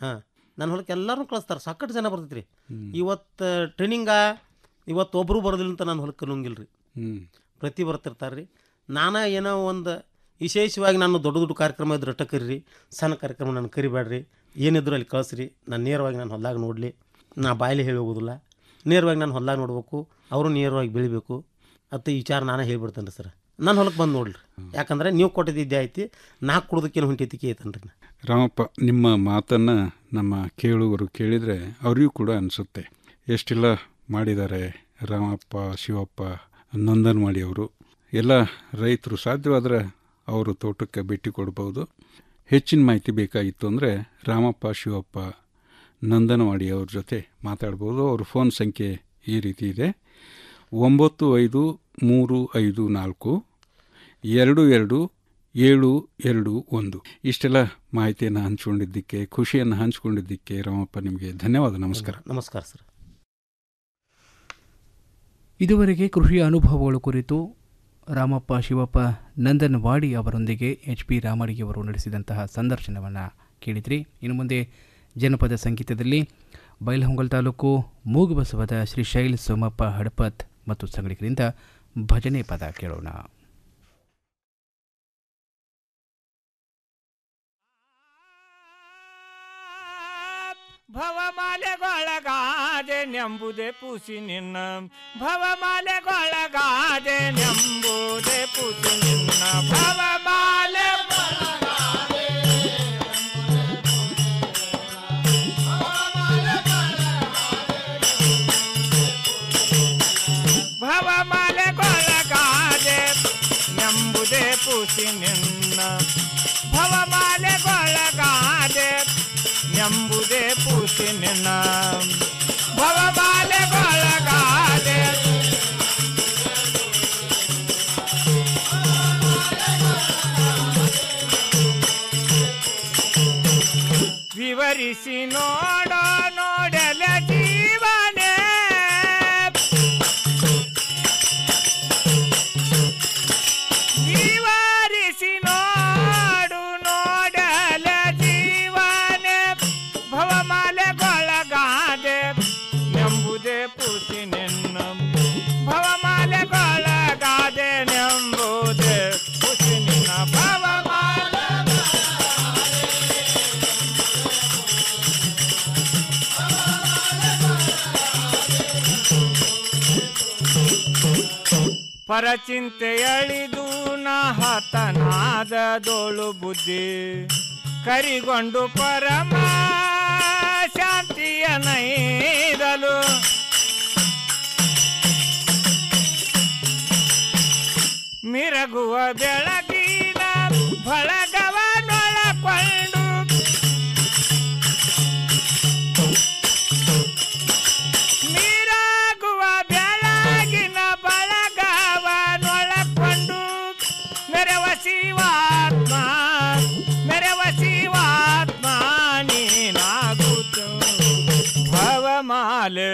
ನನ್ನ ಹೊಲಕ್ಕೆ ಎಲ್ಲರೂ ಕಳಿಸ್ತಾರೆ ಸಾಕಷ್ಟು ಜನ ಬರ್ತೈತ್ರಿ ಇವತ್ತು ಟ್ರೈನಿಂಗ ಇವತ್ತು ಒಬ್ಬರು ಬರೋದಿಲ್ಲ ಅಂತ ನಾನು ಹೊಲಕ್ಕೆ ಅನ್ನೋಂಗಿಲ್ಲ ರೀ ಹ್ಮ್ ಪ್ರತಿ ಬರ್ತಿರ್ತಾರೆ ರೀ ನಾನು ಏನೋ ಒಂದು ವಿಶೇಷವಾಗಿ ನಾನು ದೊಡ್ಡ ದೊಡ್ಡ ಕಾರ್ಯಕ್ರಮ ಇದ್ರೆ ಅಟ್ಟ ಕರೀರಿ ಸಣ್ಣ ಕಾರ್ಯಕ್ರಮ ನಾನು ಕರಿಬೇಡ್ರಿ ಏನಿದ್ರು ಅಲ್ಲಿ ಕಳಿಸ್ರಿ ನಾನು ನೇರವಾಗಿ ನಾನು ಹೊಲ್ದಾಗ ನೋಡಲಿ ನಾ ಬಾಯಲ್ಲಿ ಹೇಳಿ ಹೋಗೋದಿಲ್ಲ ನೇರವಾಗಿ ನಾನು ಹೊಲ್ದಾಗ ನೋಡ್ಬೇಕು ಅವರು ನೇರವಾಗಿ ಬೆಳಿಬೇಕು ಅಂತ ಈ ವಿಚಾರ ನಾನೇ ಹೇಳ್ಬಿಡ್ತೇನೆ ರೀ ಸರ್ ನಾನು ಹೊಲಕ್ಕೆ ಬಂದು ನೋಡ್ರಿ ಯಾಕಂದ್ರೆ ನೀವು ಕೊಟ್ಟಿದ್ದೆ ಐತಿ ನಾಲ್ಕು ಕೊಡೋದಕ್ಕೇನು ಹೊಂಟೈತಿಕೆ ಐತನ್ರಿ ನಾ ರಾಮಪ್ಪ ನಿಮ್ಮ ಮಾತನ್ನು ನಮ್ಮ ಕೇಳುಗರು ಕೇಳಿದರೆ ಅವರಿಗೂ ಕೂಡ ಅನಿಸುತ್ತೆ ಎಷ್ಟೆಲ್ಲ ಮಾಡಿದ್ದಾರೆ ರಾಮಪ್ಪ ಶಿವಪ್ಪ ನಂದನ್ವಾಡಿ ಅವರು ಎಲ್ಲ ರೈತರು ಸಾಧ್ಯವಾದರೆ ಅವರು ತೋಟಕ್ಕೆ ಭೇಟಿ ಕೊಡ್ಬೋದು ಹೆಚ್ಚಿನ ಮಾಹಿತಿ ಬೇಕಾಗಿತ್ತು ಅಂದರೆ ರಾಮಪ್ಪ ಶಿವಪ್ಪ ನಂದನವಾಡಿ ಅವ್ರ ಜೊತೆ ಮಾತಾಡ್ಬೋದು ಅವ್ರ ಫೋನ್ ಸಂಖ್ಯೆ ಈ ರೀತಿ ಇದೆ ಒಂಬತ್ತು ಐದು ಮೂರು ಐದು ನಾಲ್ಕು ಎರಡು ಎರಡು ಏಳು ಎರಡು ಒಂದು ಇಷ್ಟೆಲ್ಲ ಮಾಹಿತಿಯನ್ನು ಹಂಚ್ಕೊಂಡಿದ್ದಕ್ಕೆ ಖುಷಿಯನ್ನು ಹಂಚ್ಕೊಂಡಿದ್ದಕ್ಕೆ ರಾಮಪ್ಪ ನಿಮಗೆ ಧನ್ಯವಾದ ನಮಸ್ಕಾರ ನಮಸ್ಕಾರ ಸರ್ ಇದುವರೆಗೆ ಕೃಷಿಯ ಅನುಭವಗಳು ಕುರಿತು ರಾಮಪ್ಪ ಶಿವಪ್ಪ ನಂದನವಾಡಿ ಅವರೊಂದಿಗೆ ಎಚ್ ಪಿ ರಾಮಡಿಗೆಯವರು ನಡೆಸಿದಂತಹ ಸಂದರ್ಶನವನ್ನು ಕೇಳಿದ್ರಿ ಇನ್ನು ಮುಂದೆ ಜನಪದ ಸಂಗೀತದಲ್ಲಿ ಬೈಲಹೊಂಗಲ್ ತಾಲೂಕು ಮೂಗುಬಸವದ ಶ್ರೀ ಶೈಲ್ ಸೋಮಪ್ಪ ಹಡಪತ್ ಮತ್ತು ಸಂಗಡಿಗರಿಂದ ಭಜನೆ ಪದ ಕೇಳೋಣ ಭವಮಾಲೆಗೊಳಗಾದೆ ನೆಂಬುದೆ ಪೂಸಿ ನಿನ್ನ ಭವಮಾಲೆಗೊಳಗಾದೆ ನೆಂಬುದೆ ಪೂಸಿ ನಿನ್ನ ಭವಮಾಲೆ ಭವಮಾಲೆಗೊಳಗಾದೆ ನೆಂಬುದೆ ಪೂಸಿ ನಿನ್ನ ಭವಮಾಲೆಗೊಳಗಾದೆ ಎಂಬುದೇ ಪೂಸಿ ನಿನ್ನ ಭವಮಾಲೆಗೊಳಗಾದೆ ವಿವರಿಸಿ ನೋಡೋ ನೋಡಲ ಜೀವನೇ ವಿವರಿಸಿ ನೋಡು ನೋಡಲ ಜೀವನೇ ಭವಮಾಲೆಗೊಳಗಾದೆ ಎಂಬುದೇ ಪೂಸಿ ನಿನ್ನ ಭವಮಾಲೆಗೊಳಗಾದೆ ಎಂಬುದೇ ಪೂಸಿ ನಿನ್ನ ಭವಮಾಲೆ ಪರಚಿಂತೆಯಳಿದು ನ ಹತನಾದದೋಳು ಬುದ್ಧಿ ಕರಿಗೊಂಡು ಪರಮ ಶಾಂತಿಯ ನೈದಲು ಮಿರಗುವ ಬೆಳಗಿನ ಬಳಗವನೊಳಕೊಂಡು ಮಿರಗುವ ಬೆಳಗಿನ ಬಳಗವನೊಳಕೊಂಡು ಮೆರವ ಶಿವಾತ್ಮ ಮೆರವ ಶಿವಾತ್ಮ ನೀನಾಗುತ್ತ ಭವಮಾಲೆ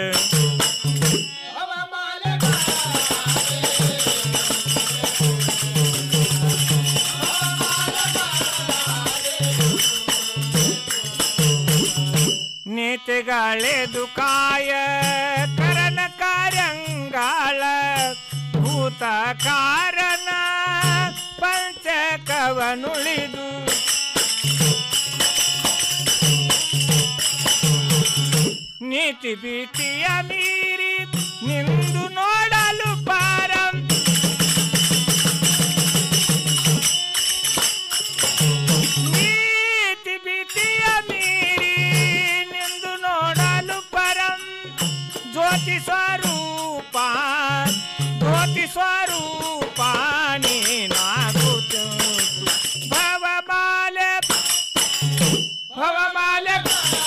ನೀತಿಗಳೆದು ಕಾಯ ಕರನ ಕಾರ್ಯಂಗಾಳ ಭೂತ ಕಾರಣ ಪಂಚಕವನುಳಿದು ನೀತಿ ಭೀತಿಯ ಮೀರಿ ನಿಂದು ನೋಡಲು ಪಾರಂ ನೀತಿ ಭೀತಿಯ ಮೀರಿ ನಿಂದು ನೋಡಲು ಪರಂ ಜ್ಯೋತಿ ಸ್ವರೂಪ ಜ್ಯೋತಿ ಸ್ವರೂಪ ನೀನಾಗುತ್ತ ಭವಮಾಲೆ ಭವಮಾಲೆ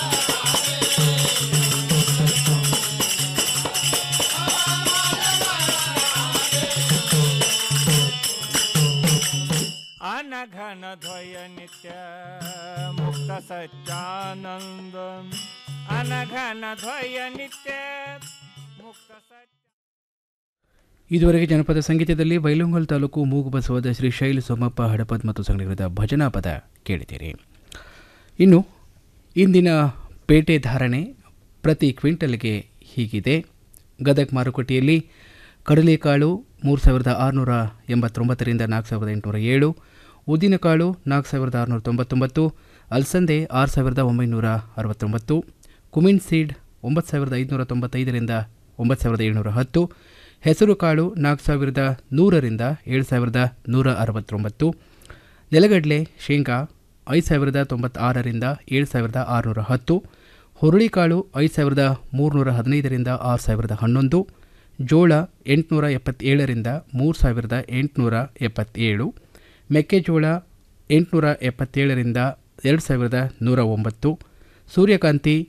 ಅನಘನ ಧ್ವಯ ನಿತ್ಯ ಮುಕ್ತ ಸಚ್ಚಾನಂದ ಅನಘನ ಧ್ವಯ ನಿತ್ಯ ಮುಕ್ತ ಸಚ್ಚಾನಂದ ಇದುವರೆಗೆ ಜನಪದ ಸಂಗೀತದಲ್ಲಿ ಬೈಲೊಂಗಲ್ ತಾಲೂಕು ಮೂಗುಬಸವದ ಶ್ರೀ ಶೈಲ್ ಸೋಮಪ್ಪ ಹಡಪದ್ ಮತ್ತು ಸಂಗಡಿಗರದ ಭಜನಾ ಪದ ಕೇಳಿದ್ದೀರಿ ಇನ್ನು ಇಂದಿನ ಪೇಟೆ ಧಾರಣೆ ಪ್ರತಿ ಕ್ವಿಂಟಲ್ಗೆ ಹೀಗಿದೆ ಗದಗ ಮಾರುಕಟ್ಟೆಯಲ್ಲಿ ಕಡಲೆಕಾಳು ಮೂರು ಸಾವಿರದ ಆರುನೂರ ಎಂಬತ್ತೊಂಬತ್ತರಿಂದ ನಾಲ್ಕು ಸಾವಿರದ ಎಂಟುನೂರ ಏಳು ಉದ್ದಿನಕಾಳು ನಾಲ್ಕು ಸಾವಿರದ ಆರುನೂರ ತೊಂಬತ್ತೊಂಬತ್ತು ಅಲಸಂದೆ ಆರು ಸಾವಿರದ ಒಂಬೈನೂರ ಅರವತ್ತೊಂಬತ್ತು ಕುಮಿನ್ ಸೀಡ್ ಒಂಬತ್ತು ಸಾವಿರದ ಐದುನೂರ ತೊಂಬತ್ತೈದರಿಂದ ಒಂಬತ್ತು ಸಾವಿರದ ಏಳ್ನೂರ ಹತ್ತು ಹೆಸರು ಕಾಳು ನಾಲ್ಕು ಸಾವಿರದ ನೂರರಿಂದ ಏಳು ಸಾವಿರದ ನೂರ ಅರವತ್ತೊಂಬತ್ತು ನೆಲಗಡಲೆ ಶೇಂಗಾ ಐದು ಸಾವಿರದ ತೊಂಬತ್ತಾರರಿಂದ ಏಳು ಸಾವಿರದ ಆರುನೂರ ಹತ್ತು ಹುರುಳಿಕಾಳು ಐದು ಸಾವಿರದ ಮೂರುನೂರ ಹದಿನೈದರಿಂದ ಆರು ಸಾವಿರದ ಹನ್ನೊಂದು ಜೋಳ ಎಂಟುನೂರ ಎಪ್ಪತ್ತೇಳರಿಂದ ಮೂರು ಸಾವಿರದ ಎಂಟುನೂರ ಎಪ್ಪತ್ತೇಳು ಮೆಕ್ಕೆಜೋಳ ಎಂಟುನೂರ ಎಪ್ಪತ್ತೇಳರಿಂದ ಎರಡು ಸಾವಿರದ ನೂರ ಒಂಬತ್ತು ಸೂರ್ಯಕಾಂತಿ